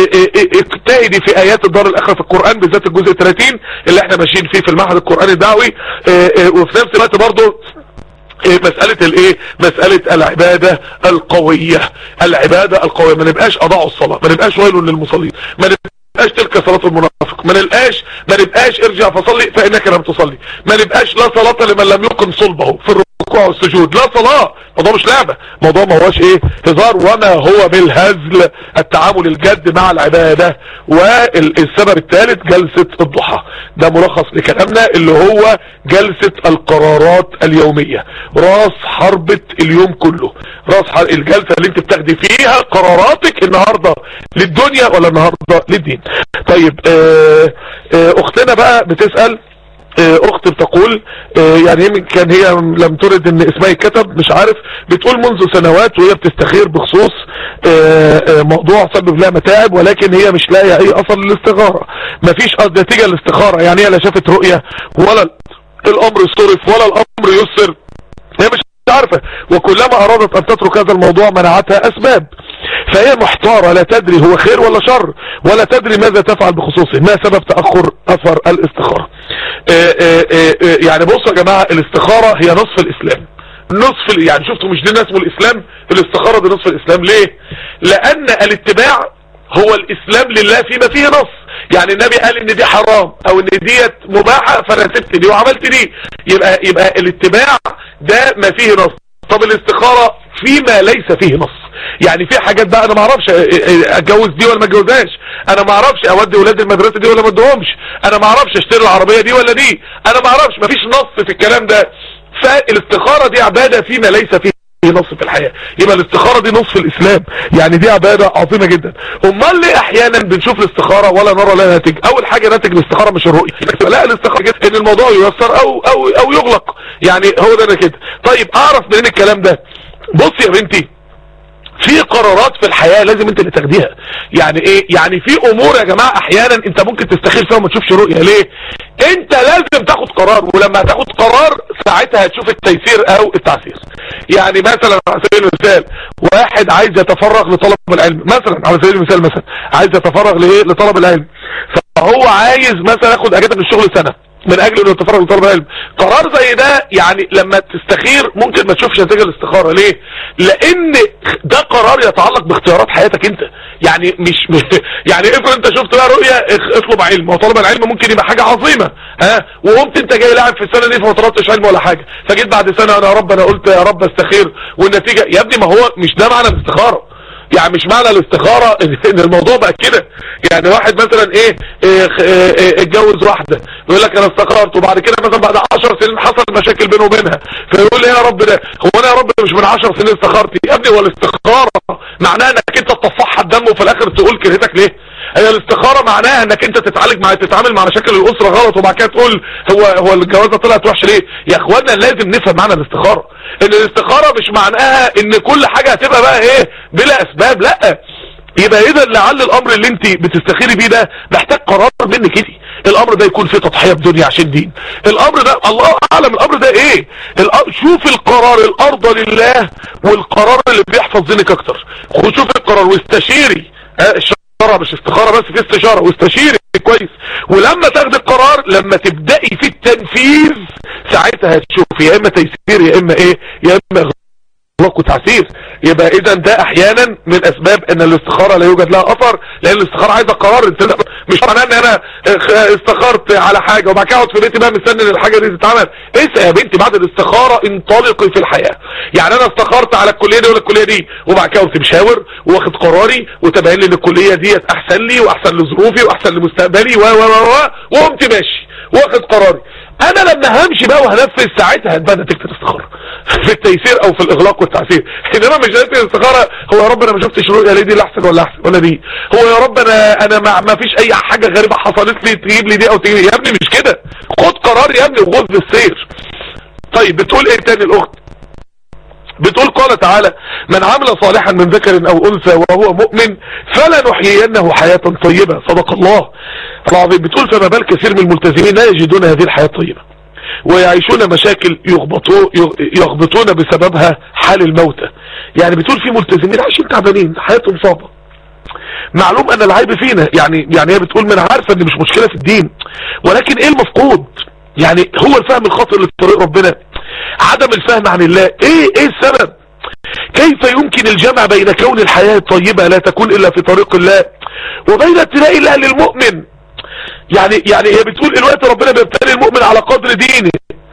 [SPEAKER 1] اجتهدي في ايات الدار الاخرة في القرآن بالذات الجزء 30 اللي احنا ماشيين فيه في المعهد القرآني الدعوي وفي نفس الوقت برضه مسألة الايه مسألة العبادة القوية العبادة القوية ما نبقاش اضاعوا الصلاة ما نبقاش ويل للمصلين ما نبقاش تلك صلاة المنافق ما نبقاش ما نبقاش ارجع فصلي فانك لم تصلي ما نبقاش لا صلاة لمن لم يقم صلبه في الركوع والسجود لا صلاة موضوع مش لعبة موضوع ما هوش ايه هزار وما هو بالهزل التعامل الجد مع العبادة والسبب الثالث جلسة الضحى ده ملخص لكلامنا اللي هو جلسة القرارات اليومية راس حربة اليوم كله راس حرب الجلسة اللي انت بتاخدي فيها قراراتك النهاردة للدنيا ولا النهاردة للدين طيب اه اه اختنا بقى بتسأل اخت بتقول يعني يمكن هي لم ترد ان اسمها يتكتب مش عارف بتقول منذ سنوات وهي بتستخير بخصوص موضوع سبب لها متاعب ولكن هي مش لاقيه اي اثر للاستخاره مفيش نتيجه للاستخاره يعني هي لا شافت رؤيه ولا الامر صرف ولا الامر يسر هي مش عارفه وكلما ارادت ان تترك هذا الموضوع منعتها اسباب فهي محتارة لا تدري هو خير ولا شر ولا تدري ماذا تفعل بخصوصه ما سبب تأخر أثر الاستخارة آآ آآ يعني بصوا يا جماعة الاستخارة هي نصف الإسلام نصف يعني شفتوا مش دي اسمه الإسلام الاستخارة دي نصف الإسلام ليه لأن الاتباع هو الإسلام لله فيما فيه نص يعني النبي قال ان دي حرام او ان ديت مباحة فانا سبت دي وعملت دي يبقى يبقى الاتباع ده ما فيه نص طب الاستخارة فيما ليس فيه نص يعني في حاجات بقى انا ما اعرفش اتجوز دي ولا ما اتجوزهاش انا ما اعرفش اودي ولادي المدرسه دي ولا ما ادهمش انا ما اعرفش اشتري العربيه دي ولا دي انا ما اعرفش مفيش نص في الكلام ده فالاستخاره دي عباده فيما ليس فيه نص في الحياة يبقى الاستخارة دي نصف الاسلام يعني دي عبادة عظيمة جدا امال ليه احيانا بنشوف الاستخارة ولا نرى لها ناتج اول حاجة ناتج الاستخارة مش الرؤية لا الاستخارة جدا ان الموضوع ييسر او او او يغلق يعني هو ده انا كده طيب اعرف منين الكلام ده بص يا بنتي في قرارات في الحياة لازم انت اللي تاخديها يعني ايه يعني في امور يا جماعة احيانا انت ممكن تستخير فيها وما تشوفش رؤية ليه انت لازم تاخد قرار ولما تاخد قرار ساعتها هتشوف التيسير او التعسير يعني مثلا على سبيل المثال واحد عايز يتفرغ لطلب العلم مثلا على سبيل المثال مثلا عايز يتفرغ لايه لطلب العلم فهو عايز مثلا ياخد اجازه من الشغل سنه من اجل انه يتفرغ لطلب العلم قرار زي ده يعني لما تستخير ممكن ما تشوفش نتيجه الاستخاره ليه لان ده قرار يتعلق باختيارات حياتك انت يعني مش يعني افرض انت شفت بقى رؤيه اطلب علم وطلب العلم ممكن يبقى حاجه عظيمه ها وقمت انت جاي لاعب في السنه دي فما طلبتش علم ولا حاجه فجيت بعد سنه انا يا رب انا قلت يا رب استخير والنتيجه يا ابني ما هو مش ده معنى الاستخاره يعني مش معنى الاستخارة ان الموضوع بقى كده يعني واحد مثلا ايه, إيه, إيه اتجوز واحدة يقول لك انا استخرت وبعد كده مثلا بعد 10 سنين حصل مشاكل بينه وبينها فيقول لي يا رب ده هو انا يا رب مش من 10 سنين استخرت يا ابني هو الاستخارة معناها انك انت تطفحها الدم وفي الاخر تقول كرهتك ليه هي الاستخارة معناها انك انت تتعالج مع تتعامل مع مشاكل الاسرة غلط وبعد كده تقول هو هو الجوازة طلعت وحش ليه يا اخوانا لازم نفهم معنى الاستخارة ان الاستخارة مش معناها ان كل حاجة هتبقى بقى ايه بلا اسباب لا يبقى اذا لعل الامر اللي انت بتستخيري بيه ده محتاج قرار منك انت الامر ده يكون فيه تضحيه بدنيا عشان دين الامر ده الله اعلم الامر ده ايه الأ- شوف القرار الارضى لله والقرار اللي بيحفظ دينك اكتر شوف القرار واستشيري ها، الشرع مش استخاره بس في استشاره واستشيري كويس ولما تاخدي القرار لما تبدأي في التنفيذ ساعتها هتشوف يا اما تيسير يا اما ايه يا اما اغلاق وتعسير يبقى اذا ده احيانا من اسباب ان الاستخاره لا يوجد لها اثر لان الاستخاره عايزه قرار انت لا- مش معناه ان انا اه، استخرت على حاجه وبعد كده اقعد في بيتي بقى مستني ان الحاجه دي تتعمل اسال يا بنتي بعد الاستخاره انطلقي في الحياه يعني انا استخرت على الكليه دي ولا الكليه دي وبعد كده قمت مشاور واخد قراري وتبين لي ان الكليه ديت احسن لي واحسن لظروفي واحسن لمستقبلي و و و و وقمت ماشي واخد قراري انا لما همشي بقى وهنفذ ساعتها هتبدا تكتب استخاره في التيسير او في الاغلاق والتعسير انما مش هتكتب استخاره هو يا رب انا ما شفتش رؤيه ليه دي اللي احسن ولا احسن ولا دي هو يا رب انا انا ما, ما فيش اي حاجه غريبه حصلت لي تجيب لي دي او تجيب لي يا ابني مش كده خد قرار يا ابني وخد بالسير طيب بتقول ايه تاني الاخت بتقول قال تعالى من عمل صالحا من ذكر او انثى وهو مؤمن فلنحيينه حياة طيبة صدق الله العظيم بتقول فما بال كثير من الملتزمين لا يجدون هذه الحياة الطيبة ويعيشون مشاكل يغبطوا يغبطون بسببها حال الموتى يعني بتقول في ملتزمين عايشين تعبانين حياتهم صعبة معلوم ان العيب فينا يعني يعني هي بتقول من عارفه ان مش مشكله في الدين ولكن ايه المفقود يعني هو الفهم الخاطئ لطريق ربنا عدم الفهم عن الله ايه ايه السبب كيف يمكن الجمع بين كون الحياة الطيبة لا تكون الا في طريق الله وبين ابتلاء الله للمؤمن يعني يعني هي بتقول الوقت ربنا بيبتلي المؤمن على قدر دينه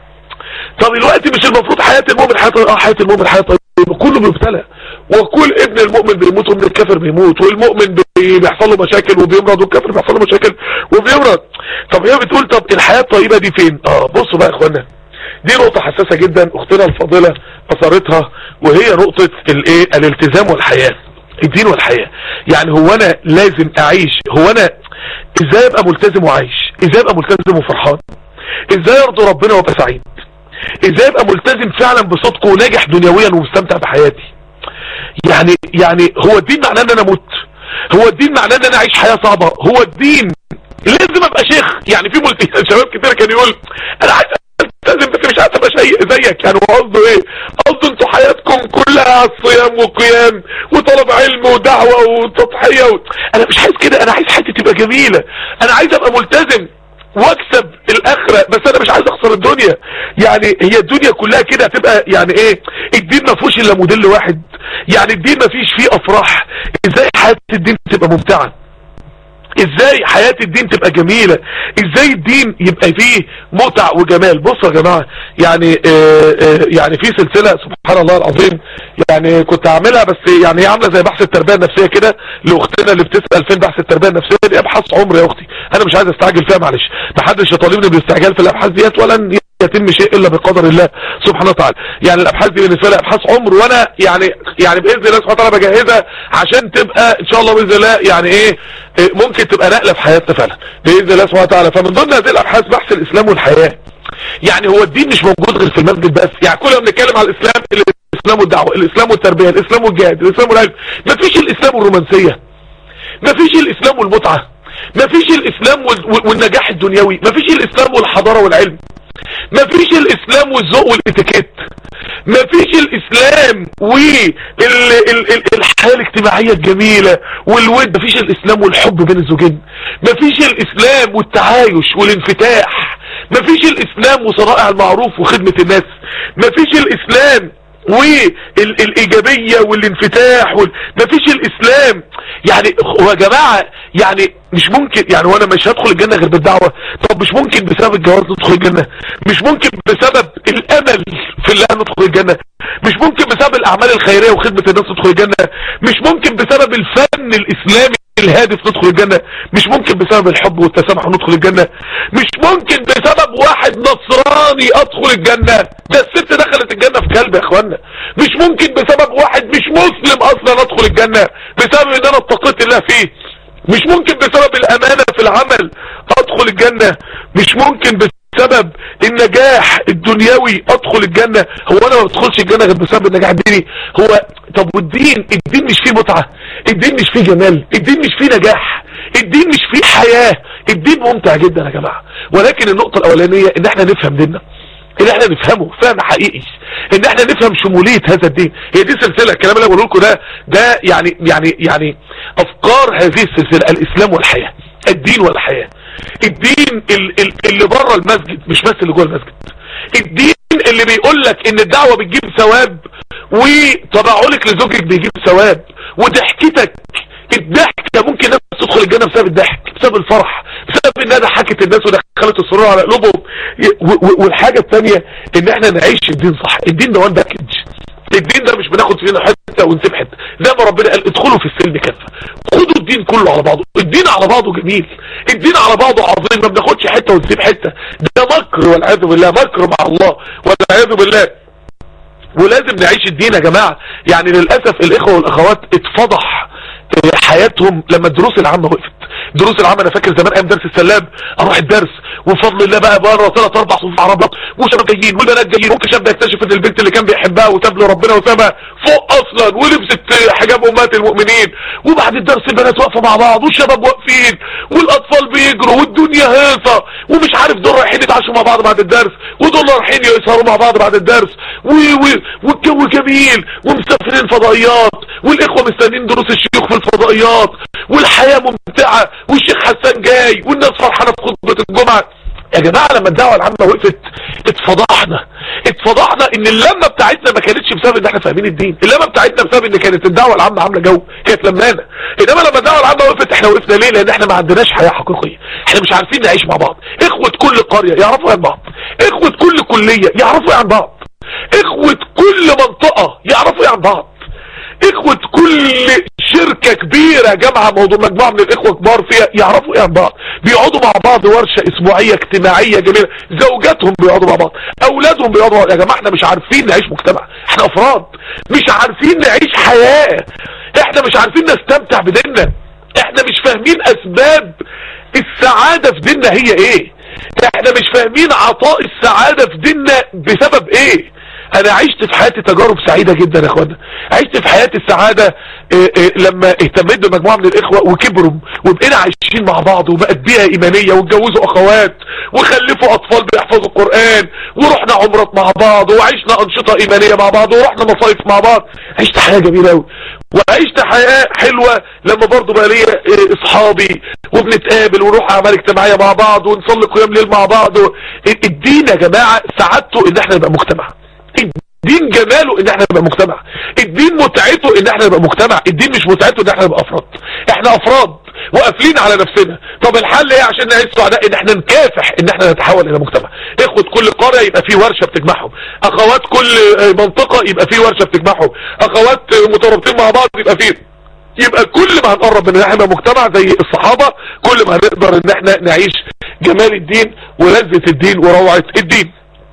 [SPEAKER 1] طب الوقت مش المفروض حياة المؤمن حياة اه حياة المؤمن حياة طيبة كله بيبتلى وكل ابن المؤمن بيموت وابن الكافر بيموت والمؤمن بي- بيحصل له مشاكل وبيمرض والكافر بيحصل له مشاكل وبيمرض طب هي بتقول طب الحياة الطيبة دي فين اه بصوا بقى يا اخوانا دي نقطة حساسة جدا اختنا الفاضلة اثرتها وهي نقطة الايه الالتزام والحياة الدين والحياة يعني هو انا لازم اعيش هو انا ازاي ابقى ملتزم وعايش ازاي ابقى ملتزم وفرحان ازاي ارضي ربنا وابقى سعيد ازاي ابقى ملتزم فعلا بصدق وناجح دنيويا ومستمتع بحياتي يعني يعني هو الدين معناه ان انا اموت هو الدين معناه ان انا اعيش حياة صعبة هو الدين لازم ابقى شيخ يعني في ملتزم شباب كتير كان يقول انا عايز التزم بس مش عايز ابقى شيء زيك يعني هو قصده ايه قصده انتوا حياتكم كلها صيام وقيام وطلب علم ودعوة وتضحية و... انا مش عايز كده انا عايز حياتي تبقى جميلة انا عايز ابقى ملتزم واكسب الاخرة بس انا مش عايز اخسر الدنيا يعني هي الدنيا كلها كده هتبقى يعني ايه الدين ما فيهوش الا موديل واحد يعني الدين ما فيش فيه افراح ازاي حياة الدين تبقى ممتعة ازاي حياة الدين تبقى جميلة ازاي الدين يبقى فيه متع وجمال بصوا يا جماعة يعني آه آه يعني في سلسلة سبحان الله العظيم يعني كنت اعملها بس يعني هي عاملة زي بحث التربية النفسية كده لاختنا اللي بتسأل فين بحث التربية النفسية دي ابحاث عمر يا اختي انا مش عايز استعجل فيها معلش محدش يطالبني بالاستعجال في الابحاث ديت ولن يتم شيء الا بقدر الله سبحانه وتعالى يعني الابحاث دي بالنسبه لي ابحاث عمر وانا يعني يعني باذن الله سبحانه وتعالى بجهزها عشان تبقى ان شاء الله باذن الله يعني ايه إيه ممكن تبقى نقله في حياتنا فعلا باذن الله سبحانه وتعالى فمن ضمن هذه الابحاث بحث الاسلام والحياه يعني هو الدين مش موجود غير في المسجد بس يعني كل ما بنتكلم على الاسلام الاسلام والدعوه الاسلام والتربيه الاسلام والجهاد الاسلام والعلم مفيش الاسلام والرومانسيه مفيش الاسلام والمتعه مفيش الاسلام وال- والنجاح الدنيوي مفيش الاسلام والحضاره والعلم مفيش الاسلام والذوق والاتيكيت مفيش الاسلام والحياة الاجتماعية الجميلة والود مفيش الاسلام والحب بين الزوجين مفيش الاسلام والتعايش والانفتاح مفيش الاسلام وصنائع المعروف وخدمة الناس مفيش الاسلام والايجابية والانفتاح وال... مفيش الاسلام يعني هو يا جماعة يعني مش ممكن يعني وانا مش هدخل الجنة غير بالدعوة طب مش ممكن بسبب الجواز ندخل الجنة مش ممكن بسبب الامل في الله ندخل الجنة مش ممكن بسبب الاعمال الخيرية وخدمة الناس ندخل الجنة مش ممكن بسبب الفن الاسلامي الهادف ندخل الجنة مش ممكن بسبب الحب والتسامح ندخل الجنة مش ممكن بسبب واحد نصراني ادخل الجنة ده الست دخلت الجنة في كلب يا اخوانا مش ممكن بسبب واحد مش مسلم اصلا ادخل الجنة بسبب ان انا اتقيت الله فيه مش ممكن بسبب الامانة في العمل ادخل الجنة مش ممكن سبب النجاح الدنيوي ادخل الجنة هو انا ما بدخلش الجنة غير بسبب النجاح الديني هو طب والدين الدين مش فيه متعة الدين مش فيه جمال الدين مش فيه نجاح الدين مش فيه حياة الدين ممتع جدا يا جماعة ولكن النقطة الاولانية ان احنا نفهم ديننا ان احنا نفهمه فهم حقيقي ان احنا نفهم شمولية هذا الدين هي دي سلسلة الكلام اللي بقوله لكم ده ده يعني يعني يعني افكار هذه السلسلة الاسلام والحياة الدين والحياة الدين ال- ال- اللي بره المسجد مش بس اللي جوه المسجد الدين اللي بيقول لك ان الدعوة بتجيب ثواب وتباعلك لزوجك بيجيب ثواب وضحكتك الضحكة ممكن الناس تدخل الجنة بسبب الضحك بسبب الفرح بسبب انها ضحكت الناس ودخلت السرور على قلوبهم و- و- والحاجة الثانية ان احنا نعيش الدين صح الدين ده وان باكج الدين ده مش بناخد فينا حته ونسيب حته زي ما ربنا قال ادخلوا في السلم كافه خدوا الدين كله على بعضه الدين على بعضه جميل الدين على بعضه عظيم ما بناخدش حته ونسيب حته ده مكر والعياذ بالله مكر مع الله والعياذ بالله ولازم نعيش الدين يا جماعة يعني للأسف الإخوة والأخوات اتفضح حياتهم لما الدروس العامة وقفت الدروس العامة انا فاكر زمان ايام درس السلام اروح الدرس وفضل الله بقى بره ثلاث اربع صفوف عربات وشباب جايين والبنات جايين ممكن شاب يكتشف ان البنت اللي كان بيحبها وتاب له ربنا وسابها فوق اصلا ولبست حجاب امهات المؤمنين وبعد الدرس البنات واقفه مع بعض والشباب واقفين والاطفال بيجروا والدنيا هيصه ومش عارف دول رايحين يتعشوا مع بعض بعد الدرس ودول رايحين يسهروا مع بعض بعد الدرس و... و... والجو جميل ومسافرين فضائيات والاخوه مستنيين دروس الشيوخ في الفضائيات والحياه ممتعه والشيخ حسان جاي والناس فرحانه في خطبه الجمعه يا جماعة لما الدعوة العامة وقفت اتفضحنا اتفضحنا ان اللمة بتاعتنا ما كانتش بسبب ان احنا فاهمين الدين اللمة بتاعتنا بسبب ان كانت الدعوة العامة عاملة جو كانت لمانة انما لما الدعوة العامة وقفت احنا وقفنا ليه لان احنا ما عندناش حياة حقيقية احنا مش عارفين نعيش مع بعض اخوة كل قرية يعرفوا عن بعض اخوة كل كلية يعرفوا عن بعض اخوة كل منطقة يعرفوا عن بعض اخوة كل شركة كبيرة جامعة موضوع مجموعة من الاخوة كبار فيها يعرفوا ايه عن بعض بيقعدوا مع بعض ورشة اسبوعية اجتماعية جميلة زوجاتهم بيقعدوا مع بعض اولادهم بيقعدوا مع بعض. يا جماعة احنا مش عارفين نعيش مجتمع احنا افراد مش عارفين نعيش حياة احنا مش عارفين نستمتع بديننا احنا مش فاهمين اسباب السعادة في ديننا هي ايه احنا مش فاهمين عطاء السعادة في ديننا بسبب ايه انا عشت في حياتي تجارب سعيدة جدا يا اخوانا عشت في حياتي السعادة إيه إيه لما اهتميت بمجموعة من الاخوة وكبروا وبقينا عايشين مع بعض وبقت بيئة ايمانية واتجوزوا اخوات وخلفوا اطفال بيحفظوا القرآن ورحنا عمرات مع بعض وعشنا انشطة ايمانية مع بعض ورحنا مصايف مع بعض عشت حياة جميلة قوي وعشت حياة حلوة لما برضو بقى ليا إيه اصحابي وبنتقابل ونروح اعمال اجتماعية مع بعض ونصلي قيام ليل مع بعض الدين يا جماعة سعادته ان احنا نبقى مجتمع الدين جماله ان احنا نبقى مجتمع الدين متعته ان احنا نبقى مجتمع الدين مش متعته ان احنا نبقى افراد احنا افراد وقافلين على نفسنا طب الحل ايه عشان نعيش سعداء ان احنا نكافح ان احنا نتحول الى مجتمع اخوة كل قرية يبقى في ورشة بتجمعهم اخوات كل منطقة يبقى في ورشة بتجمعهم اخوات مترابطين مع بعض يبقى في يبقى كل ما هنقرب من ان احنا نبقى مجتمع زي الصحابة كل ما هنقدر ان احنا نعيش جمال الدين ولذة الدين وروعة الدين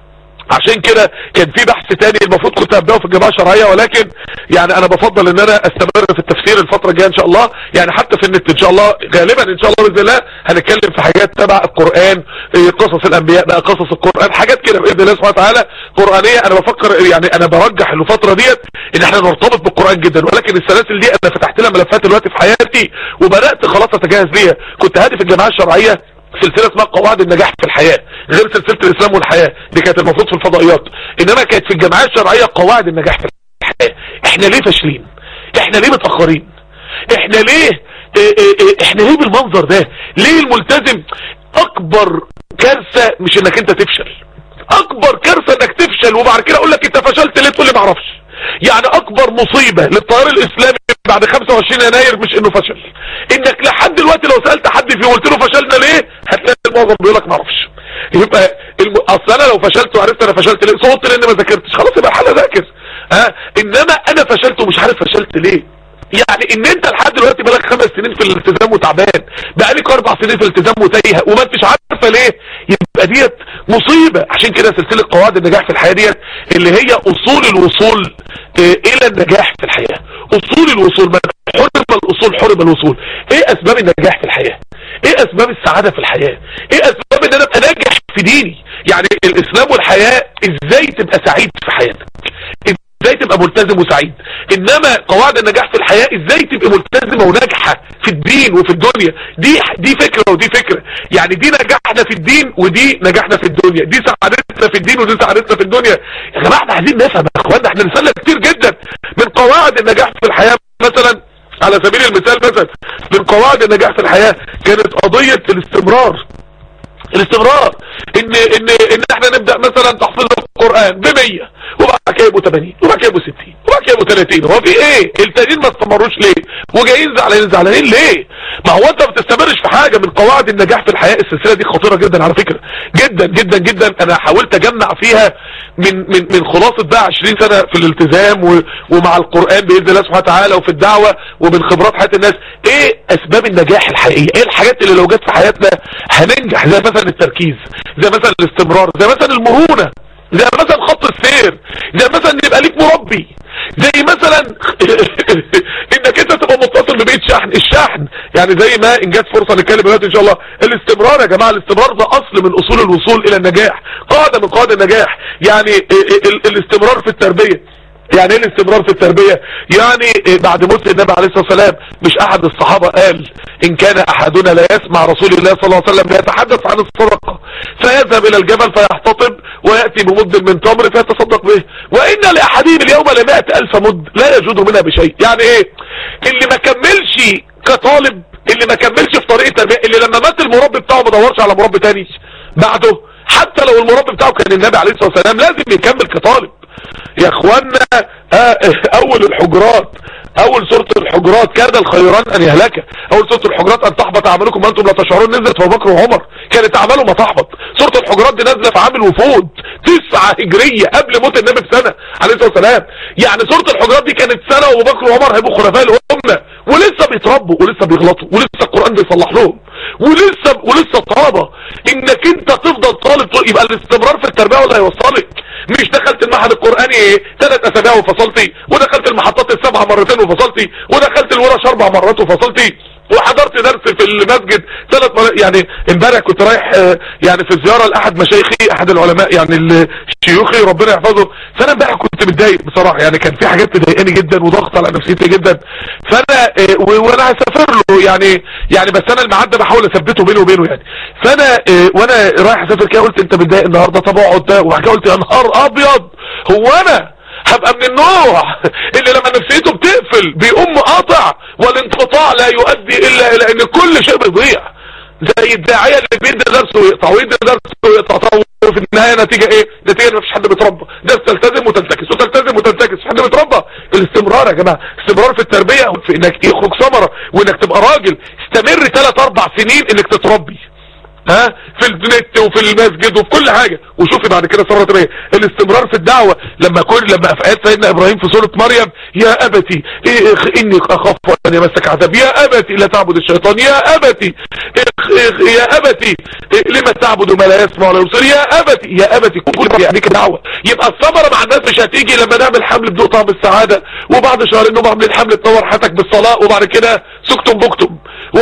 [SPEAKER 1] عشان كده كان في بحث تاني المفروض كنت ابداه في الجماعه الشرعيه ولكن يعني انا بفضل ان انا استمر في التفسير الفتره الجايه ان شاء الله يعني حتى في النت ان شاء الله غالبا ان شاء الله باذن الله هنتكلم في حاجات تبع القران إيه، قصص الانبياء بقى قصص القران حاجات كده باذن الله سبحانه وتعالى قرانيه انا بفكر يعني انا برجح الفتره ديت ان احنا نرتبط بالقران جدا ولكن السلاسل دي انا فتحت لها ملفات دلوقتي في حياتي وبدات خلاص اتجهز ليها كنت هادي في الجماعه الشرعيه سلسلة اسمها قواعد النجاح في الحياة غير سلسلة الاسلام والحياة دي كانت المفروض في الفضائيات انما كانت في الجماعات الشرعية قواعد النجاح في الحياة احنا ليه فاشلين احنا ليه متأخرين احنا ليه اه اه اه احنا ليه بالمنظر ده ليه الملتزم اكبر كارثة مش انك انت تفشل اكبر كارثة انك تفشل وبعد كده اقول لك انت فشلت ليه تقول لي معرفش يعني اكبر مصيبة للتيار الاسلامي بعد 25 يناير مش انه فشل انك لحد دلوقتي لو سألت حد فيه وقلت له فشلنا ليه هتلاقي المعظم بيقول لك معرفش يبقى الم... اصل انا لو فشلت وعرفت انا فشلت ليه صوت لان ما ذاكرتش خلاص يبقى الحل ذاكر ها انما انا فشلت ومش عارف فشلت ليه يعني ان انت لحد دلوقتي بقالك خمس سنين في الالتزام وتعبان بقالك اربع سنين في الالتزام وتايهه وما انتش عارفه ليه يبقى ديت مصيبه عشان كده سلسله قواعد النجاح في الحياه ديت اللي هي اصول الوصول اه الى النجاح في الحياه اصول الوصول من حرم الاصول حرم الوصول ايه اسباب النجاح في الحياه ايه اسباب السعاده في الحياه ايه اسباب ان انا ابقى ناجح في ديني يعني الاسلام والحياة ازاي تبقى سعيد في حياتك ازاي تبقى ملتزم وسعيد انما قواعد النجاح في الحياة ازاي تبقى ملتزمة وناجحة في الدين وفي الدنيا دي دي فكرة ودي فكرة يعني دي نجاحنا في الدين ودي نجاحنا في الدنيا دي سعادتنا في الدين ودي سعادتنا في الدنيا يا جماعة احنا عايزين نفهم يا اخوانا احنا نسلم كتير جدا من قواعد النجاح في الحياة مثلا على سبيل المثال مثلا من قواعد النجاح في الحياة كانت قضية الاستمرار الاستمرار ان ان ان احنا نبدا مثلا تحفيظ القران ب 100 وبعد كده يبقوا 80 وبعد كده يبقوا 60 وبعد كده يبقوا 30 هو في ايه التانيين ما استمروش ليه وجايين زعلانين زعلانين ليه ما هو انت ما بتستمرش في حاجه من قواعد النجاح في الحياه السلسله دي خطيره جدا على فكره جدا جدا جدا انا حاولت اجمع فيها من من من خلاصه بقى 20 سنه في الالتزام و ومع القران باذن الله سبحانه وتعالى وفي الدعوه ومن خبرات حياه الناس ايه اسباب النجاح الحقيقيه ايه الحاجات اللي لو جت في حياتنا هننجح زي مثلا التركيز زي مثلا الاستمرار زي مثلا المرونه زي مثلا خط السير زي مثلا يبقى ليك مربي زي مثلا انك انت تبقى متصل ببيت شحن الشحن يعني زي ما ان جت فرصه نتكلم دلوقتي ان شاء الله الاستمرار يا جماعه الاستمرار ده اصل من اصول الوصول الى النجاح قاعده من قواعد النجاح يعني ال ال الاستمرار في التربيه يعني ايه الاستمرار في التربية يعني بعد موت النبي عليه الصلاة والسلام مش احد الصحابة قال ان كان احدنا لا يسمع رسول الله صلى الله عليه وسلم يتحدث عن الصدقة فيذهب الى الجبل فيحتطب ويأتي بمد من تمر فيتصدق به وان لاحدهم اليوم لمائة الف مد لا يجود منها بشيء يعني ايه اللي ما كملش كطالب اللي ما كملش في طريق التربية اللي لما مات المربي بتاعه ما دورش على مربي تاني بعده حتى لو المربي بتاعه كان النبي عليه الصلاة والسلام لازم يكمل كطالب يا اخوانا آه اول الحجرات اول سورة الحجرات كاد الخيران ان يهلك اول سورة الحجرات ان تحبط اعمالكم وانتم لا تشعرون نزلت في بكر وعمر كانت اعماله ما تحبط سورة الحجرات دي نازله في عام الوفود تسعة هجرية قبل موت النبي بسنة عليه الصلاة والسلام يعني سورة الحجرات دي كانت سنة وابو بكر وعمر هيبقوا خلفاء الامة ولسه بيتربوا ولسه بيغلطوا ولسه القرآن بيصلح لهم ولسه ولسه طلبة انك انت تفضل طالب يبقى الاستمرار في التربية ولا هيوصلك مش دخلت المعهد القرآني ثلاث اسابيع وفصلتي ودخلت المحطات السبعة مرتين وفصلتي ودخلت الورش اربع مرات وفصلتي وحضرت درس في المسجد ثلاث مرات يعني امبارح كنت رايح يعني في زيارة لاحد مشايخي احد العلماء يعني شيوخي ربنا يحفظه فانا امبارح كنت متضايق بصراحة يعني كان في حاجات تضايقني جدا وضغط على نفسيتي جدا فانا وانا هسافر له يعني يعني بس انا الميعاد ده بحاول اثبته بيني وبينه يعني فانا وانا رايح اسافر كده قلت انت متضايق النهارده طب اقعد وبعد كده قلت يا نهار ابيض هو انا هبقى من النوع اللي لما نفسيته بتقفل بيقوم قاطع والانقطاع لا يؤدي الا الى ان كل شيء بيضيع زي الداعيه اللي بيدي درس ويقطع ويدي درس ويقطع وفي النهايه نتيجه ايه نتيجه ان مفيش حد بيتربى ده تلتزم وتنتكس وتلتزم وتنتكس مفيش حد بيتربى الاستمرار يا جماعه استمرار في التربيه في انك يخرج ثمره وانك تبقى راجل استمر 3 4 سنين انك تتربي ها في النت وفي المسجد وفي كل حاجة وشوفي بعد كده ثمرة ايه الاستمرار في الدعوة لما كل لما في ايات سيدنا ابراهيم في سورة مريم يا ابتي إيه اني اخاف ان يمسك عذاب يا ابتي لا تعبد الشيطان يا ابتي إيه يا ابتي إيه لما تعبد ما لا يسمع ولا يبصر يا ابتي يا ابتي كل يعني دعوة يبقى الثمرة مع الناس مش هتيجي لما نعمل حمل بدوق طعم السعادة وبعد شهرين نقوم عاملين حمل تطور حياتك بالصلاة وبعد كده سكتم بكتم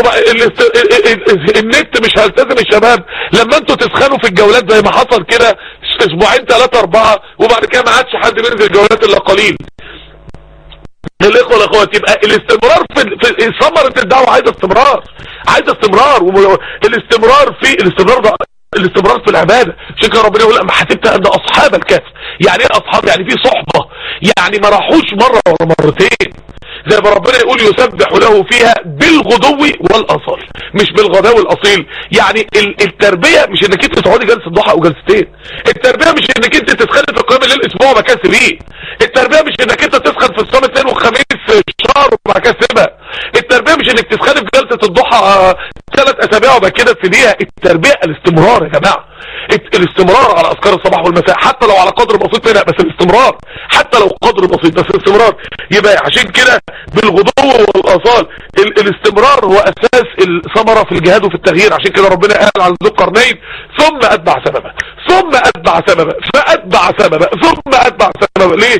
[SPEAKER 1] النت مش هلتزم الشباب لما انتوا تسخنوا في الجولات زي ما حصل كده اسبوعين ثلاثة اربعة وبعد كده ما عادش حد بينزل الجولات الا قليل الاخوة الاخوات يبقى الاستمرار في, في ثمرة الدعوة عايزة استمرار عايزة استمرار الاستمرار في الاستمرار ده الاستمرار في العبادة عشان كده ربنا يقول اما حسبت ان اصحاب الكهف يعني ايه اصحاب يعني في صحبة يعني ما راحوش مرة ولا مرتين زي ما ربنا يقول يسبح له فيها بالغدو والاصال مش بالغداء والاصيل يعني التربية مش انك انت تقعدي جلسة ضحى او جلستين التربية مش انك انت تسخن في قيام الليل اسبوع وبعد كده تسيبيه التربية مش انك انت تسخن في الصيام اثنين وخميس شهر وبعد كده تسيبها التربية مش انك تسخن في جلسة الضحى ثلاث اسابيع وبعد كده تسيبيها التربية الاستمرار يا جماعة الاستمرار على اذكار الصباح والمساء حتى لو على قدر بسيط منها بس الاستمرار حتى لو قدر بسيط بس الاستمرار يبقى عشان كده بالغدو والاصال الاستمرار هو اساس الثمرة في الجهاد وفي التغيير عشان كده ربنا قال على ذو القرنين ثم اتبع سببا ثم اتبع سببا فاتبع سببا ثم اتبع سببا ليه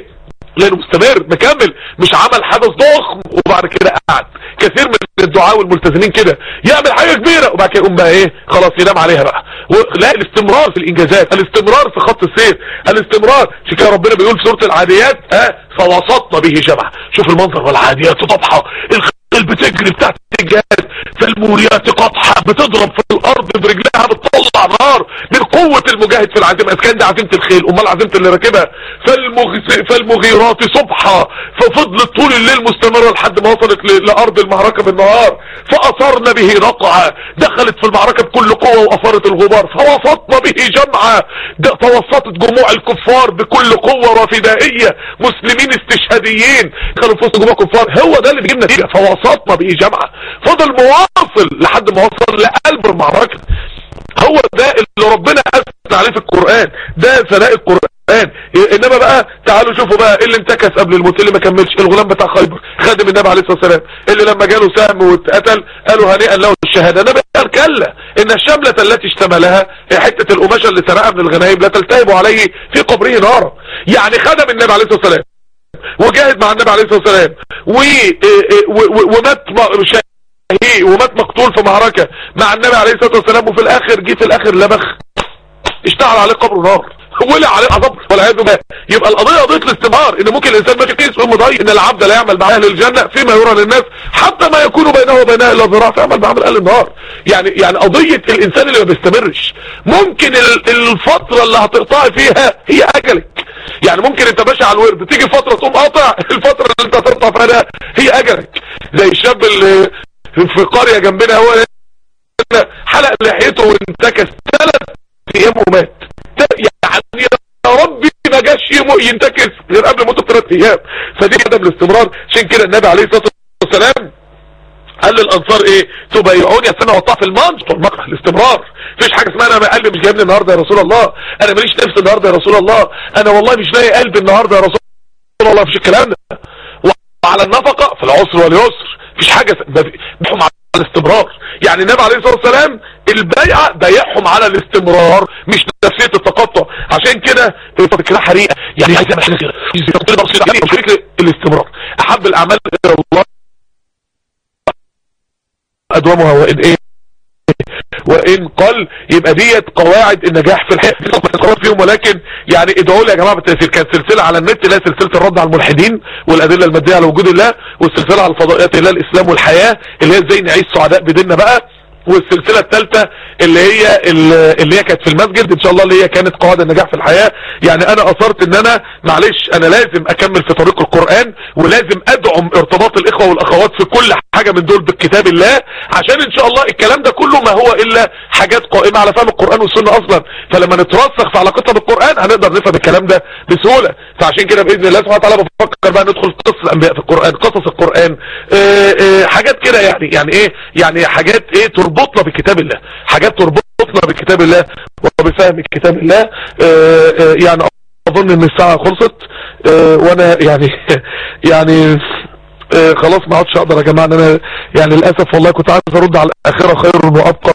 [SPEAKER 1] لانه مستمر مكمل مش عمل حدث ضخم وبعد كده قعد كثير من الدعاء والملتزمين كده يعمل حاجه كبيره وبعد كده يقوم بقى ايه خلاص ينام عليها بقى لا الاستمرار في الانجازات الاستمرار في خط السير الاستمرار عشان كده ربنا بيقول في سوره العاديات ها فوسطنا به جمع شوف المنظر والعاديات ضبحه الخيل بتجري بتاعت الجهاز فالموريات قطحة بتضرب في الارض برجلها بتطلع نار من قوة المجاهد في العزيمة كان دي عزيمة الخيل امال عزيمة اللي راكبها فالمغيرات صبحة ففضلت طول الليل مستمرة لحد ما وصلت لارض المعركة بالنهار فاثرنا به رقعة دخلت في المعركة بكل قوة واثارت الغبار فوسطنا به جمعة توسطت جموع الكفار بكل قوة وفدائية مسلمين استشهاديين كانوا في وسط جموع كفار هو ده اللي بيجيب نتيجة فوسطنا به جمعة فضل مواصل لحد ما وصل لقلب المعركة هو ده اللي ربنا أثنى عليه في القرآن ده ثناء القرآن انما بقى تعالوا شوفوا بقى اللي انتكس قبل الموت اللي ما كملش الغلام بتاع خيبر خادم النبي عليه الصلاه والسلام اللي لما جاله سهم واتقتل قالوا هنيئا له الشهاده النبي قال كلا ان الشمله التي اشتملها هي حته القماشه اللي سرقها من الغنائم لا تلتهب عليه في قبره نارا يعني خدم النبي عليه الصلاه والسلام وجاهد مع النبي عليه الصلاه والسلام ومات شهيد ومات مقتول في معركة مع النبي عليه الصلاة والسلام وفي الاخر جه في الاخر لبخ اشتغل عليه قبره نار ولع عليه عذاب والعياذ بالله يبقى القضيه قضيه الاستمرار ان ممكن الانسان ماشي كيس ويقوم ضايق ان العبد لا يعمل مع اهل الجنه فيما يرى للناس حتى ما يكون بينه وبينها الا ذراع فيعمل مع اهل النار يعني يعني قضيه الانسان اللي ما بيستمرش ممكن الفتره اللي هتقطعي فيها هي اجلك يعني ممكن انت ماشي على الورد تيجي فتره تقوم قاطع الفتره اللي انت هتقطع فيها هي اجلك زي الشاب اللي في قريه جنبنا هو حلق لحيته وانتكس ثلاث ايام ومات يعني يا ربي ما جاش ينتكس غير قبل موته بثلاث ايام فدي كده بالاستمرار عشان كده النبي عليه الصلاه والسلام قال للانصار ايه تبايعوني السنه وطاع في المنج المكره الاستمرار مفيش حاجه اسمها انا قلبي مش جايبني النهارده يا رسول الله انا ماليش نفس النهارده يا رسول الله انا والله مش لاقي قلبي النهارده يا رسول الله مفيش الكلام ده وعلى النفقه في العسر واليسر مفيش حاجه بيحهم على الاستمرار يعني النبي عليه الصلاه والسلام البيعه بايعهم على الاستمرار مش نفسيه التقطع عشان كده فكره حريقه يعني عايز يعمل حاجه كده الاستمرار احب الاعمال الى الله ادومها وان ايه وان قل يبقى ديت قواعد النجاح في الحياه فيهم ولكن يعني ادعوا لي يا جماعه بالتاثير كانت سلسله على النت اللي هي سلسله الرد على الملحدين والادله الماديه على وجود الله والسلسله على الفضائيات اللي هي الاسلام والحياه اللي هي ازاي نعيش سعداء بديننا بقى والسلسلة الثالثة اللي هي اللي هي كانت في المسجد ان شاء الله اللي هي كانت قواعد النجاح في الحياة يعني انا اصرت ان انا معلش انا لازم اكمل في طريق القرآن ولازم ادعم ارتباط الاخوة والاخوات في كل حاجة من دول بالكتاب الله عشان ان شاء الله الكلام ده كله ما هو الا حاجات قائمة على فهم القرآن والسنة اصلا فلما نترسخ في علاقتنا بالقرآن هنقدر نفهم الكلام ده بسهولة فعشان كده باذن الله سبحانه وتعالى بفكر بقى ندخل قصص الانبياء في القرآن قصص القرآن اه اه حاجات كده يعني يعني ايه يعني حاجات ايه تربطنا بكتاب الله حاجات تربطنا بكتاب الله وبفهم كتاب الله اه اه يعني اظن ان الساعة خلصت اه وانا يعني يعني اه خلاص ما عادش اقدر يا جماعة انا يعني للاسف والله كنت عايز ارد على الاخرة خير وابقى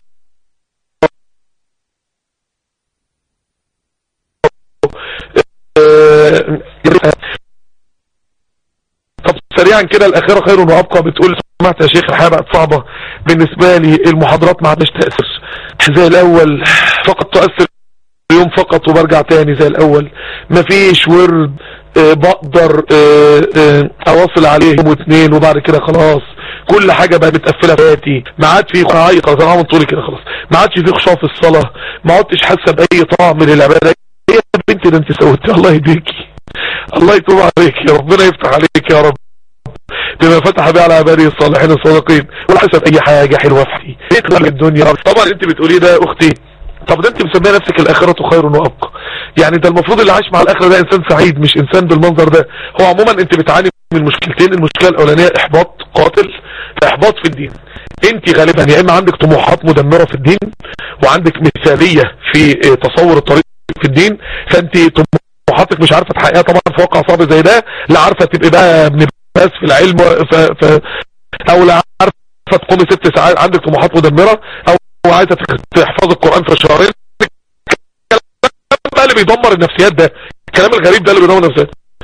[SPEAKER 1] طب سريعا كده الاخيرة خير وابقى بتقول سمعت يا شيخ الحياة بقت صعبة بالنسبة لي المحاضرات ما عادش تأثر زي الاول فقط تؤثر يوم فقط وبرجع تاني زي الاول مفيش ورد أه بقدر أه أه اواصل عليه يوم واثنين وبعد كده خلاص كل حاجة بقى متقفلة فاتي ما عاد في عايق انا من طولي كده خلاص ما عادش في خشوع في الصلاة ما عدتش حاسة باي طعم للعبادة يا بنتي ده انت سويتي الله يهديكي الله يتوب عليك يا ربنا يفتح عليك يا رب بما فتح بيه على عباده الصالحين الصادقين ولا حسب اي حاجة حلوة في اقرأ الدنيا طبعا انت بتقولي ده اختي طب ده انت مسميه نفسك الاخرة خير وابقى يعني ده المفروض اللي عايش مع الاخرة ده انسان سعيد مش انسان بالمنظر ده هو عموما انت بتعاني من مشكلتين المشكلة الاولانية احباط قاتل احباط في الدين انت غالبا يا اما عندك طموحات مدمرة في الدين وعندك مثالية في تصور الطريق في الدين فانت طموحاتك مش عارفة تحققها طبعا في واقع صعب زي ده لا عارفة تبقى بقى ابن بس في العلم ف... ف... او لا عارفة تقومي ست ساعات عندك طموحات مدمرة او عايزة تحفظ القرآن في شهرين الكلام اللي بيدمر النفسيات ده الكلام الغريب ده اللي بيدمر النفسيات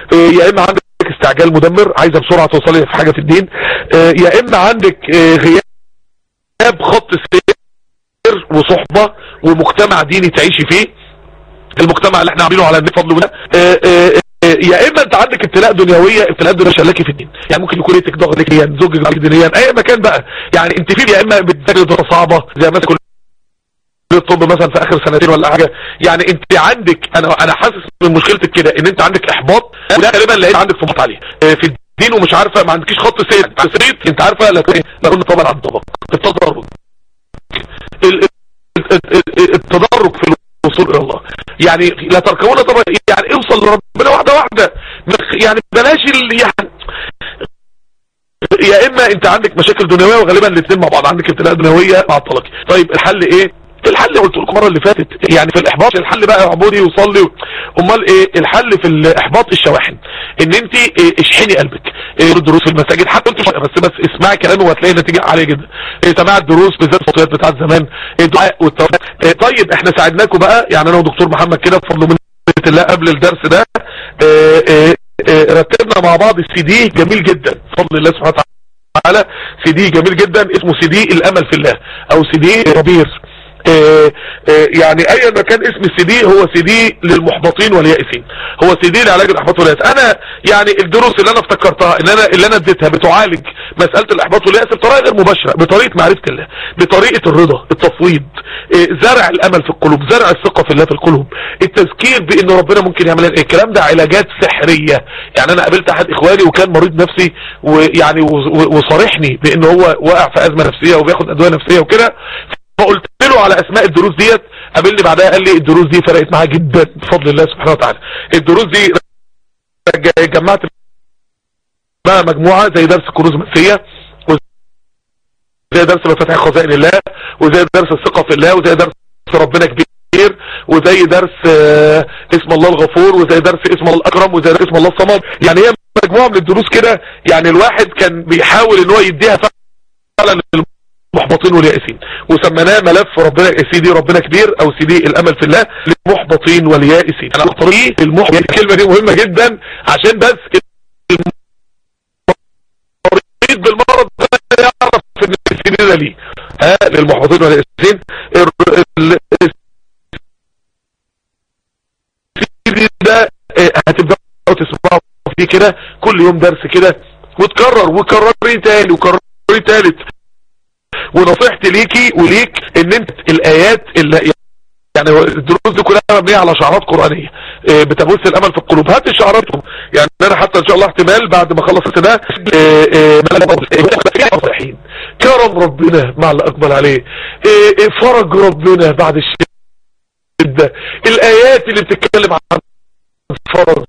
[SPEAKER 1] آه، يا اما عندك استعجال مدمر عايزه بسرعه توصلي في حاجه في الدين آه، يا اما عندك آه، غياب خط سير وصحبه ومجتمع ديني تعيشي فيه المجتمع اللي احنا عاملينه على النت فضل الله آه، آه، آه، يا اما انت عندك ابتلاء دنيويه ابتلاء دنيويه شلاكي في الدين يعني ممكن يكون ايتك ضغط دينيا زوجك ضغط دينيا اي مكان بقى يعني انت في يا اما بتذاكر دراسه صعبه زي مثلا كل الطب مثلا في اخر سنتين ولا حاجه يعني انت عندك انا انا حاسس من مشكلتك كده ان انت عندك احباط وده غالبا لقيت عندك صفات عاليه آه، في الدين ومش عارفه ما عندكيش خط سير سريت انت عارفه لا تقول لا قلنا طبعا عن طبق التدرج ال- ال- ال- ال- التدرج في الوصول الى الله يعني لا تركبون طبعا يعني اوصل لربنا واحده واحده مخ- يعني بلاش ال- يعني يا اما انت عندك مشاكل دنيويه وغالبا الاثنين مع بعض عندك ابتلاء دنيويه مع الطلاق طيب الحل ايه الحل قلت لكم المره اللي فاتت يعني في الاحباط الحل بقى اعبدي وصلي و... امال ايه الحل في الاحباط الشواحن ان انت إيه اشحني قلبك إيه الدروس في المساجد حتى انت بس بس اسمعي كلامي وهتلاقي نتيجه عاليه جدا إيه سماع الدروس بالذات الصوتيات بتاعت زمان إيه الدعاء والتوبه إيه طيب احنا ساعدناكم بقى يعني انا ودكتور محمد كده بفضل من الله قبل الدرس ده إيه إيه إيه رتبنا مع بعض السي دي جميل جدا بفضل الله سبحانه وتعالى سي دي جميل جدا اسمه سي دي الامل في الله او سي دي ربير آه، آه، يعني ايا ما كان اسم السي دي هو سي دي للمحبطين واليائسين هو سي دي لعلاج الاحباط والياس انا يعني الدروس اللي انا افتكرتها ان انا اللي انا اديتها بتعالج مساله الاحباط والياس بطريقه غير مباشره بطريقه معرفه الله بطريقه الرضا التفويض آه، زرع الامل في القلوب زرع الثقه في الله في القلوب التذكير بان ربنا ممكن يعمل لنا الكلام ده علاجات سحريه يعني انا قابلت احد اخواني وكان مريض نفسي ويعني و- و- وصارحني بان هو واقع في ازمه نفسيه وبياخد ادويه نفسيه وكده فقلت له على اسماء الدروس ديت قابلني بعدها قال لي الدروس دي فرقت معايا جدا بفضل الله سبحانه وتعالى الدروس دي ج- جمعت بقى مجموعة زي درس كنوز منسية وزي درس مفاتيح خزائن الله وزي درس الثقة في الله وزي درس ربنا كبير وزي درس آه، اسم الله الغفور وزي درس اسم الله الاكرم وزي درس اسم الله الصمد يعني هي مجموعة من الدروس كده يعني الواحد كان بيحاول ان هو يديها فعلا للمحبطين واليائسين وسميناه ملف ربنا سي دي ربنا كبير او سي دي الامل في الله للمحبطين واليائسين انا طريق المحبط الكلمه دي مهمه جدا عشان بس المريض بالمرض ده يعرف ان السي دي ده ليه ها للمحبطين واليائسين ال- ال- السي دي ده آه، هتبداوا تسمعوا فيه كده كل يوم درس كده وتكرر وكرري تاني وكرري تالت ونصيحتي ليكي وليك ان انت الايات اللي يعني هو الدروس دي كلها مبنيه على شعارات قرانيه إيه، بتبث الامل في القلوب هات شعاراتهم يعني انا حتى ان شاء الله احتمال بعد ما اخلص ده إيه، إيه، صالحين كرم ربنا مع اللي اقبل عليه إيه، إيه، فرج ربنا بعد الشده الايات اللي بتتكلم عن فرجه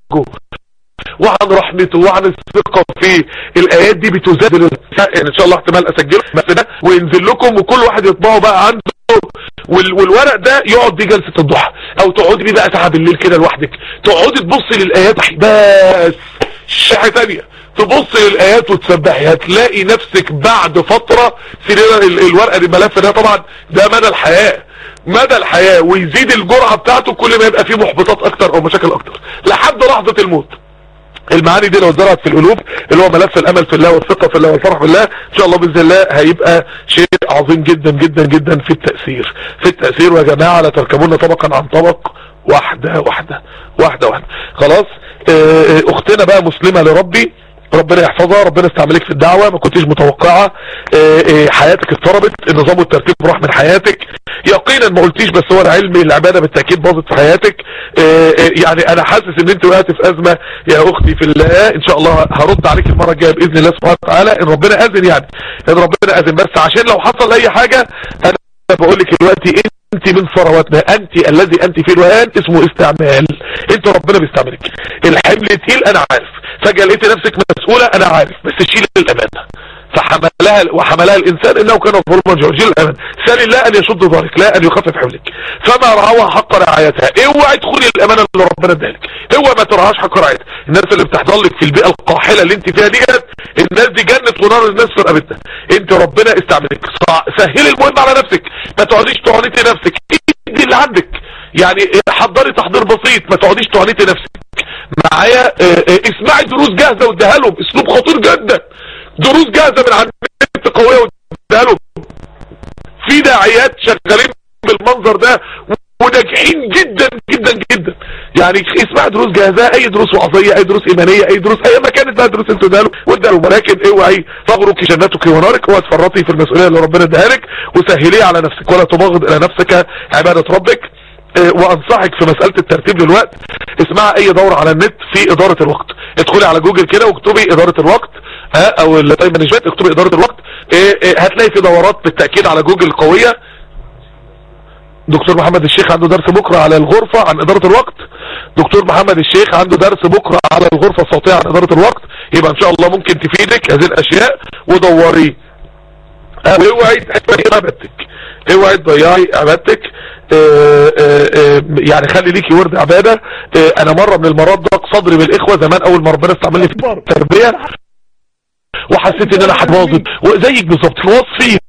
[SPEAKER 1] وعن رحمته وعن الثقة فيه الآيات دي بتزاد يعني إن شاء الله احتمال أسجله بس ده وينزل لكم وكل واحد يطبعه بقى عنده وال والورق ده يقعد بيه جلسة الضحى أو تقعدي بيه بقى ساعة بالليل كده لوحدك تقعدي تبصي للآيات بس شيء تانية تبص للآيات وتسبحي هتلاقي نفسك بعد فترة سرير ال- الورقة الملف ده طبعا ده مدى الحياة مدى الحياة ويزيد الجرعة بتاعته كل ما يبقى فيه محبطات اكتر او مشاكل اكتر لحد لحظة الموت المعاني دي لو اتزرعت في القلوب اللي هو ملف الامل في الله والثقه في الله والفرح بالله ان شاء الله باذن الله هيبقى شيء عظيم جدا جدا جدا في التاثير في التاثير ويا جماعه لا تركبون طبقا عن طبق واحده واحده واحده واحده خلاص آه، آه، اختنا بقى مسلمه لربي ربنا يحفظها ربنا استعملك في الدعوة ما كنتش متوقعة آه، آه، حياتك اضطربت النظام والترتيب راح من حياتك يقينا ما قلتيش بس هو العلم العبادة بالتأكيد باظت في حياتك آه، آه، يعني انا حاسس ان انت وقعت في ازمة يا اختي في الله ان شاء الله هرد عليك المرة الجاية باذن الله سبحانه وتعالى ان ربنا اذن يعني ان ربنا اذن بس عشان لو حصل اي حاجة انا بقول لك دلوقتي انت من ثرواتنا انت الذي انت فيه الوهان اسمه استعمال انت ربنا بيستعملك الحمل تقيل انا عارف فجأة لقيت نفسك مسؤولة انا عارف بس شيل الامانة فحملها وحملها الانسان انه كان ظلما جهولا شيل الامانة سال الله ان يشد ظهرك لا ان يخفف حملك فما رعاها حق رعايتها اوعي تدخلي الامانة اللي ربنا ادالك اوعي ما ترعاش حق رعايتها الناس اللي بتحضر لك في البيئة القاحلة اللي انت فيها ديت الناس دي جنة ونار الناس في رقبتها انت ربنا استعملك صع- سهلي المهم على نفسك ما تقعديش تعنتي نفسك ادي اللي عندك يعني حضري تحضير بسيط ما تقعديش تعنيتي نفسك معايا اه اه اسمعي دروس جاهزة واديها لهم اسلوب خطير جدا دروس جاهزة من عند النت قوية واديها لهم في داعيات شغالين بالمنظر ده وناجحين جدا جدا جدا يعني اسمع دروس جاهزه اي دروس وعظيه اي دروس ايمانيه اي دروس اي ما كانت بقى دروس انت اداله واداله ولكن اوعي تغرك جنتك ونارك اوعي تفرطي في المسؤوليه اللي ربنا اداها لك وسهليه على نفسك ولا تبغض الى نفسك عباده ربك اه وانصحك في مسألة الترتيب للوقت اسمع اي دورة على النت في ادارة الوقت ادخلي على جوجل كده واكتبي ادارة الوقت اه او التايم مانجمنت اكتبي ادارة الوقت اه هتلاقي في دورات بالتأكيد على جوجل قوية دكتور محمد الشيخ عنده درس بكرة على الغرفة عن ادارة الوقت دكتور محمد الشيخ عنده درس بكرة على الغرفة الصوتية عن ادارة الوقت يبقى ان شاء الله ممكن تفيدك هذه الاشياء ودوري اوعي تضيعي عبادتك اوعي تضيعي عبادتك اه اه اه يعني خلي ليكي ورد عبادة انا مرة من المرات ضاق صدري بالاخوة زمان اول ما ربنا استعمل لي في التربية وحسيت ان انا هتباظت وزيك بالظبط في وصفي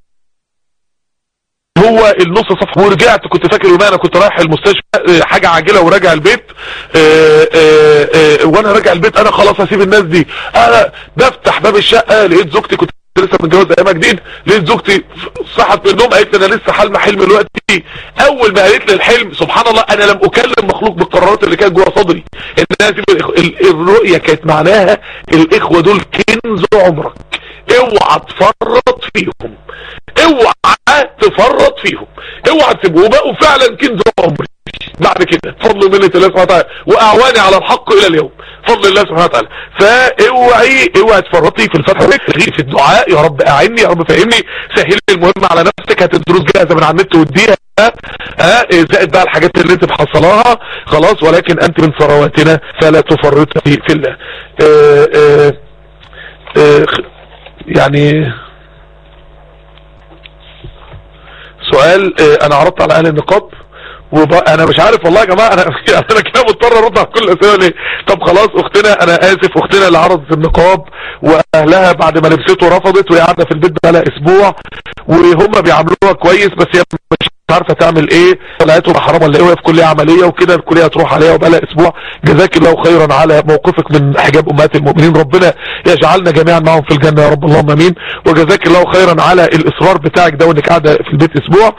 [SPEAKER 1] هو النص صفحة ورجعت كنت فاكر يومين انا كنت رايح المستشفى حاجة عاجلة وراجع البيت اه اه اه وانا راجع البيت انا خلاص هسيب الناس دي انا بفتح باب الشقة لقيت زوجتي كنت لسه متجوز ايامها جديد لقيت زوجتي صحت من النوم قالت لي انا لسه حلم حلم دلوقتي اول ما قالت لي الحلم سبحان الله انا لم اكلم مخلوق بالقرارات اللي كانت جوه صدري الرؤيه كانت معناها الاخوه دول كنز عمرك اوعى تفرط فيهم اوعى تفرط فيهم اوعى تسيبهم بقوا فعلا كنز عمري بعد كده فضل ومنة الله سبحانه وتعالى واعواني على الحق الى اليوم فضل الله سبحانه وتعالى فاوعي اوعي تفرطي في الفتح في الدعاء يا رب اعني يا رب فهمني سهل المهم على نفسك هات الدروس جاهزه من على النت واديها ها زائد بقى الحاجات اللي انت محصلاها خلاص ولكن انت من ثرواتنا فلا تفرطي في الله اه اه اه يعني سؤال انا عرضت على اهل النقاب وبقى انا مش عارف والله يا جماعه انا انا كده مضطر ارد على كل الاسئله ليه طب خلاص اختنا انا اسف اختنا اللي عرضت النقاب واهلها بعد ما لبسته رفضت وهي قاعده في البيت بقى اسبوع وهم بيعاملوها كويس بس هي مش عارفه تعمل ايه طلعتهم حرام ولا ايه في كليه عمليه وكده الكليه تروح عليها وبقى لها اسبوع جزاك الله خيرا على موقفك من حجاب امهات المؤمنين ربنا يجعلنا جميعا معهم في الجنه يا رب اللهم امين وجزاك الله خيرا على الاصرار بتاعك ده وانك قاعده في البيت اسبوع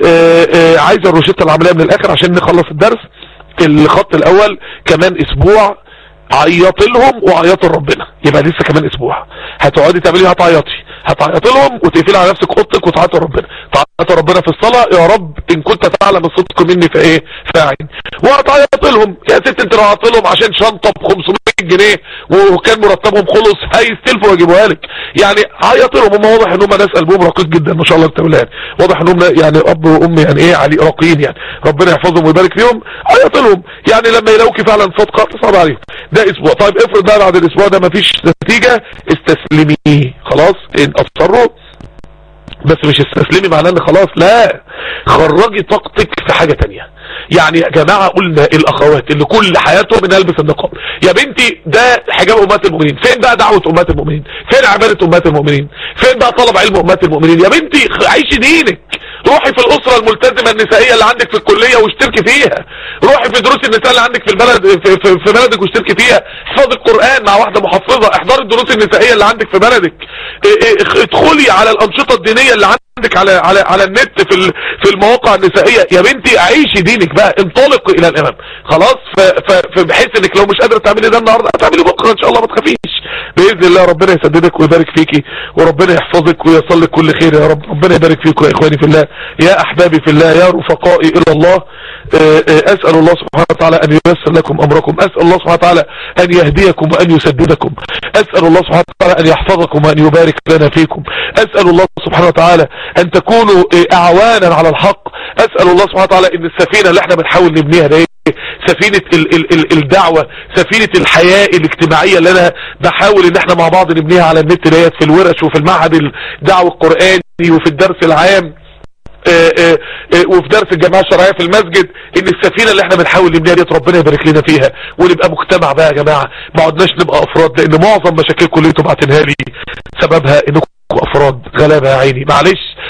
[SPEAKER 1] عايزه الروشته العمليه من الاخر عشان نخلص الدرس الخط الاول كمان اسبوع عيط لهم وعيط لربنا يبقى لسه كمان اسبوع هتقعدي تعملي هتعيطي هتعيط لهم وتقفلي على نفسك اوضتك وتعيط لربنا تعيط ربنا في الصلاه يا رب ان كنت تعلم الصدق مني فايه فاعل وهتعيط لهم يا ست انت لو عيطت لهم عشان شنطه ب 500 جنيه وكان مرتبهم خلص هيستلفوا ويجيبوها لك يعني عيط لهم هم واضح ان هم ناس قلبهم رقيق جدا ما شاء الله بتقولها واضح ان هم يعني اب وام يعني ايه علي راقيين يعني ربنا يحفظهم ويبارك فيهم عيط لهم يعني لما يلاقوكي فعلا صادقه تصعب عليهم ده اسبوع طيب افرض بقى بعد الاسبوع ده مفيش نتيجه استسلمي خلاص ان اصروا بس مش استسلمي معناه ان خلاص لا خرجي طاقتك في حاجة تانية يعني يا جماعة قلنا الاخوات اللي كل حياتهم ان البس النقاب يا بنتي ده حجاب امهات المؤمنين فين بقى دعوة امهات المؤمنين فين عبادة امهات المؤمنين فين بقى طلب علم امهات المؤمنين يا بنتي عيشي دينك روحي في الاسرة الملتزمة النسائية اللي عندك في الكلية واشتركي فيها روحي في دروس النساء اللي عندك في البلد في, في, في بلدك واشتركي فيها احفظي القرآن مع واحدة محفظة احضري الدروس النسائية اللي عندك في بلدك ادخلي على الانشطة الدينية اللي عندك على على على النت في في المواقع النسائية يا بنتي عيشي دينك بقى انطلقي الى الامام خلاص فبحيث انك لو مش قادرة تعملي ده النهاردة هتعملي بكرة ان شاء الله ما تخافيش باذن الله ربنا يسددك ويبارك فيكي وربنا يحفظك ويصل لك كل خير يا رب ربنا يبارك فيكم يا اخواني في الله يا احبابي في الله يا رفقائي الى الله اسال الله سبحانه وتعالى ان ييسر لكم امركم اسال الله سبحانه وتعالى ان يهديكم وان يسددكم اسال الله سبحانه وتعالى ان يحفظكم وان يبارك لنا فيكم اسال الله سبحانه وتعالى ان تكونوا اعوانا على الحق اسال الله سبحانه وتعالى ان السفينه اللي احنا بنحاول نبنيها ده سفينة ال ال ال الدعوة سفينة الحياة الاجتماعية اللي انا بحاول ان احنا مع بعض نبنيها على النت ديت في الورش وفي المعهد الدعوة القرآني وفي الدرس العام آآ آآ وفي درس الجماعة الشرعية في المسجد ان السفينة اللي احنا بنحاول نبنيها ديت ربنا يبارك لنا فيها ونبقى مجتمع بقى يا جماعة ما عدناش نبقى افراد لان معظم مشاكلكم اللي انتم بعتنها لي سببها انكم افراد غلابة يا عيني معلش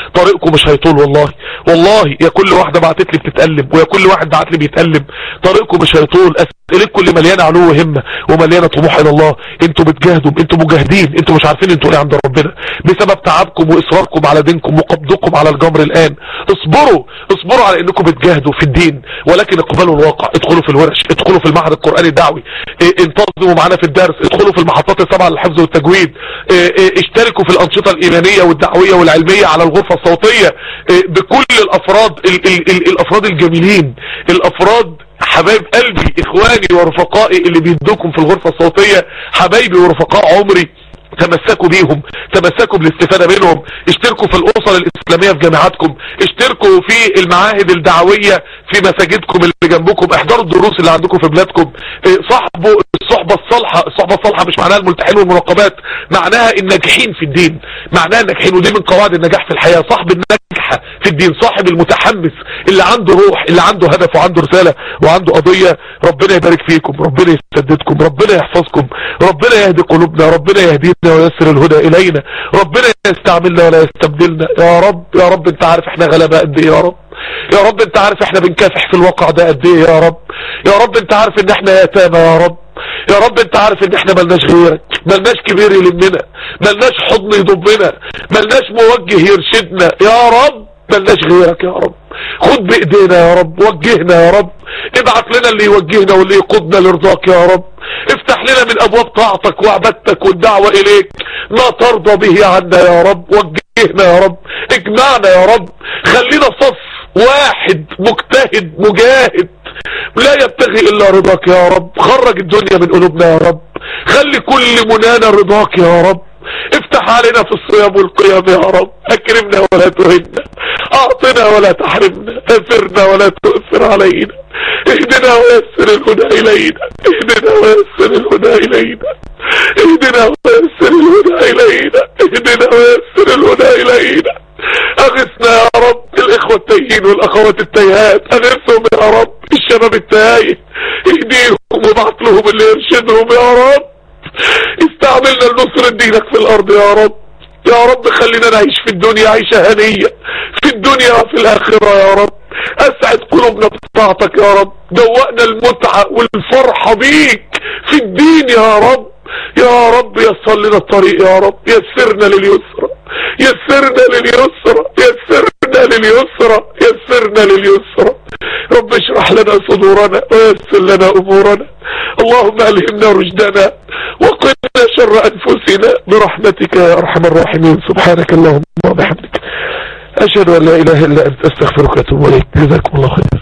[SPEAKER 1] طريقكم مش هيطول والله والله يا كل واحدة بعتت لي بتتقلب ويا كل واحد بعت لي بيتقلب طريقكم مش هيطول اسئلتكم اللي مليانه علو وهمه ومليانه طموح الى الله انتوا بتجاهدوا انتوا مجاهدين انتوا مش عارفين انتوا ايه عند ربنا بسبب تعبكم واصراركم على دينكم وقبضكم على الجمر الان اصبروا اصبروا على انكم بتجاهدوا في الدين ولكن اقبلوا الواقع ادخلوا في الورش ادخلوا في المعهد القرآني الدعوي اه انتظموا معانا في الدرس ادخلوا في المحطات السبعة للحفظ والتجويد اه اه اشتركوا في الانشطة الايمانية والدعوية والعلمية على الغرفة الصوتية بكل الافراد ال ال ال الافراد الجميلين الافراد حبايب قلبي اخواني ورفقائي اللي بيدوكم في الغرفة الصوتية حبايبي ورفقاء عمري تمسكوا بيهم تمسكوا بالاستفادة منهم اشتركوا في الاسر الاسلامية في جامعاتكم اشتركوا في المعاهد الدعوية في مساجدكم اللي جنبكم احضروا الدروس اللي عندكم في بلادكم صاحبوا الصحبة الصالحة الصحبة الصالحة مش معناها الملتحين والمراقبات معناها الناجحين في الدين معناها الناجحين ودي من قواعد النجاح في الحياة صاحب الناجحة في الدين صاحب المتحمس اللي عنده روح اللي عنده هدف وعنده رسالة وعنده قضية ربنا يبارك فيكم ربنا يسددكم ربنا يحفظكم ربنا يهدي قلوبنا ربنا يهدينا ويسر الهدى الينا ربنا يستعملنا ولا يستبدلنا يا رب يا رب انت عارف احنا غلبة قد ايه يا رب يا رب انت عارف احنا بنكافح في الواقع ده قد ايه يا رب يا رب انت عارف ان احنا يتامى يا رب يا رب انت عارف ان احنا ملناش غيرك ملناش كبير يلمنا ملناش حضن يضمنا ملناش موجه يرشدنا يا رب ملناش غيرك يا رب خد بايدينا يا رب وجهنا يا رب ابعت لنا اللي يوجهنا واللي يقودنا لرضاك يا رب افتح لنا من ابواب طاعتك وعبادتك والدعوة اليك ما ترضى به عنا يا رب وجهنا يا رب اجمعنا يا رب خلينا صف واحد مجتهد مجاهد لا يبتغي الا رضاك يا رب خرج الدنيا من قلوبنا يا رب خلي كل منانا رضاك يا رب افتح علينا في الصيام والقيام يا رب اكرمنا ولا تهنا اعطنا ولا تحرمنا اثرنا ولا تؤثر علينا اهدنا ويسر الهدى الينا اهدنا ويسر الهدى الينا اهدنا ويسر الهدى الينا اهدنا ويسر الهدى الينا اغثنا يا رب الاخوة التايهين والاخوات التايهات اغثهم يا رب الشباب التايه اهديهم وابعت لهم اللي يرشدهم يا رب استعملنا لنصر دينك في الارض يا رب يا رب خلينا نعيش في الدنيا عيشة هنية في الدنيا وفي الاخرة يا رب اسعد قلوبنا بطاعتك يا رب دوقنا المتعة والفرحة بيك في الدين يا رب يا رب يسر لنا الطريق يا رب يسرنا لليسرى يسرنا لليسرى يسرنا لليسرى يسرنا لليسرى رب اشرح لنا صدورنا ويسر لنا امورنا اللهم الهمنا رشدنا وقنا شر انفسنا برحمتك يا ارحم الراحمين سبحانك اللهم وبحمدك اشهد ان لا اله الا انت استغفرك واتوب اليك جزاكم الله خير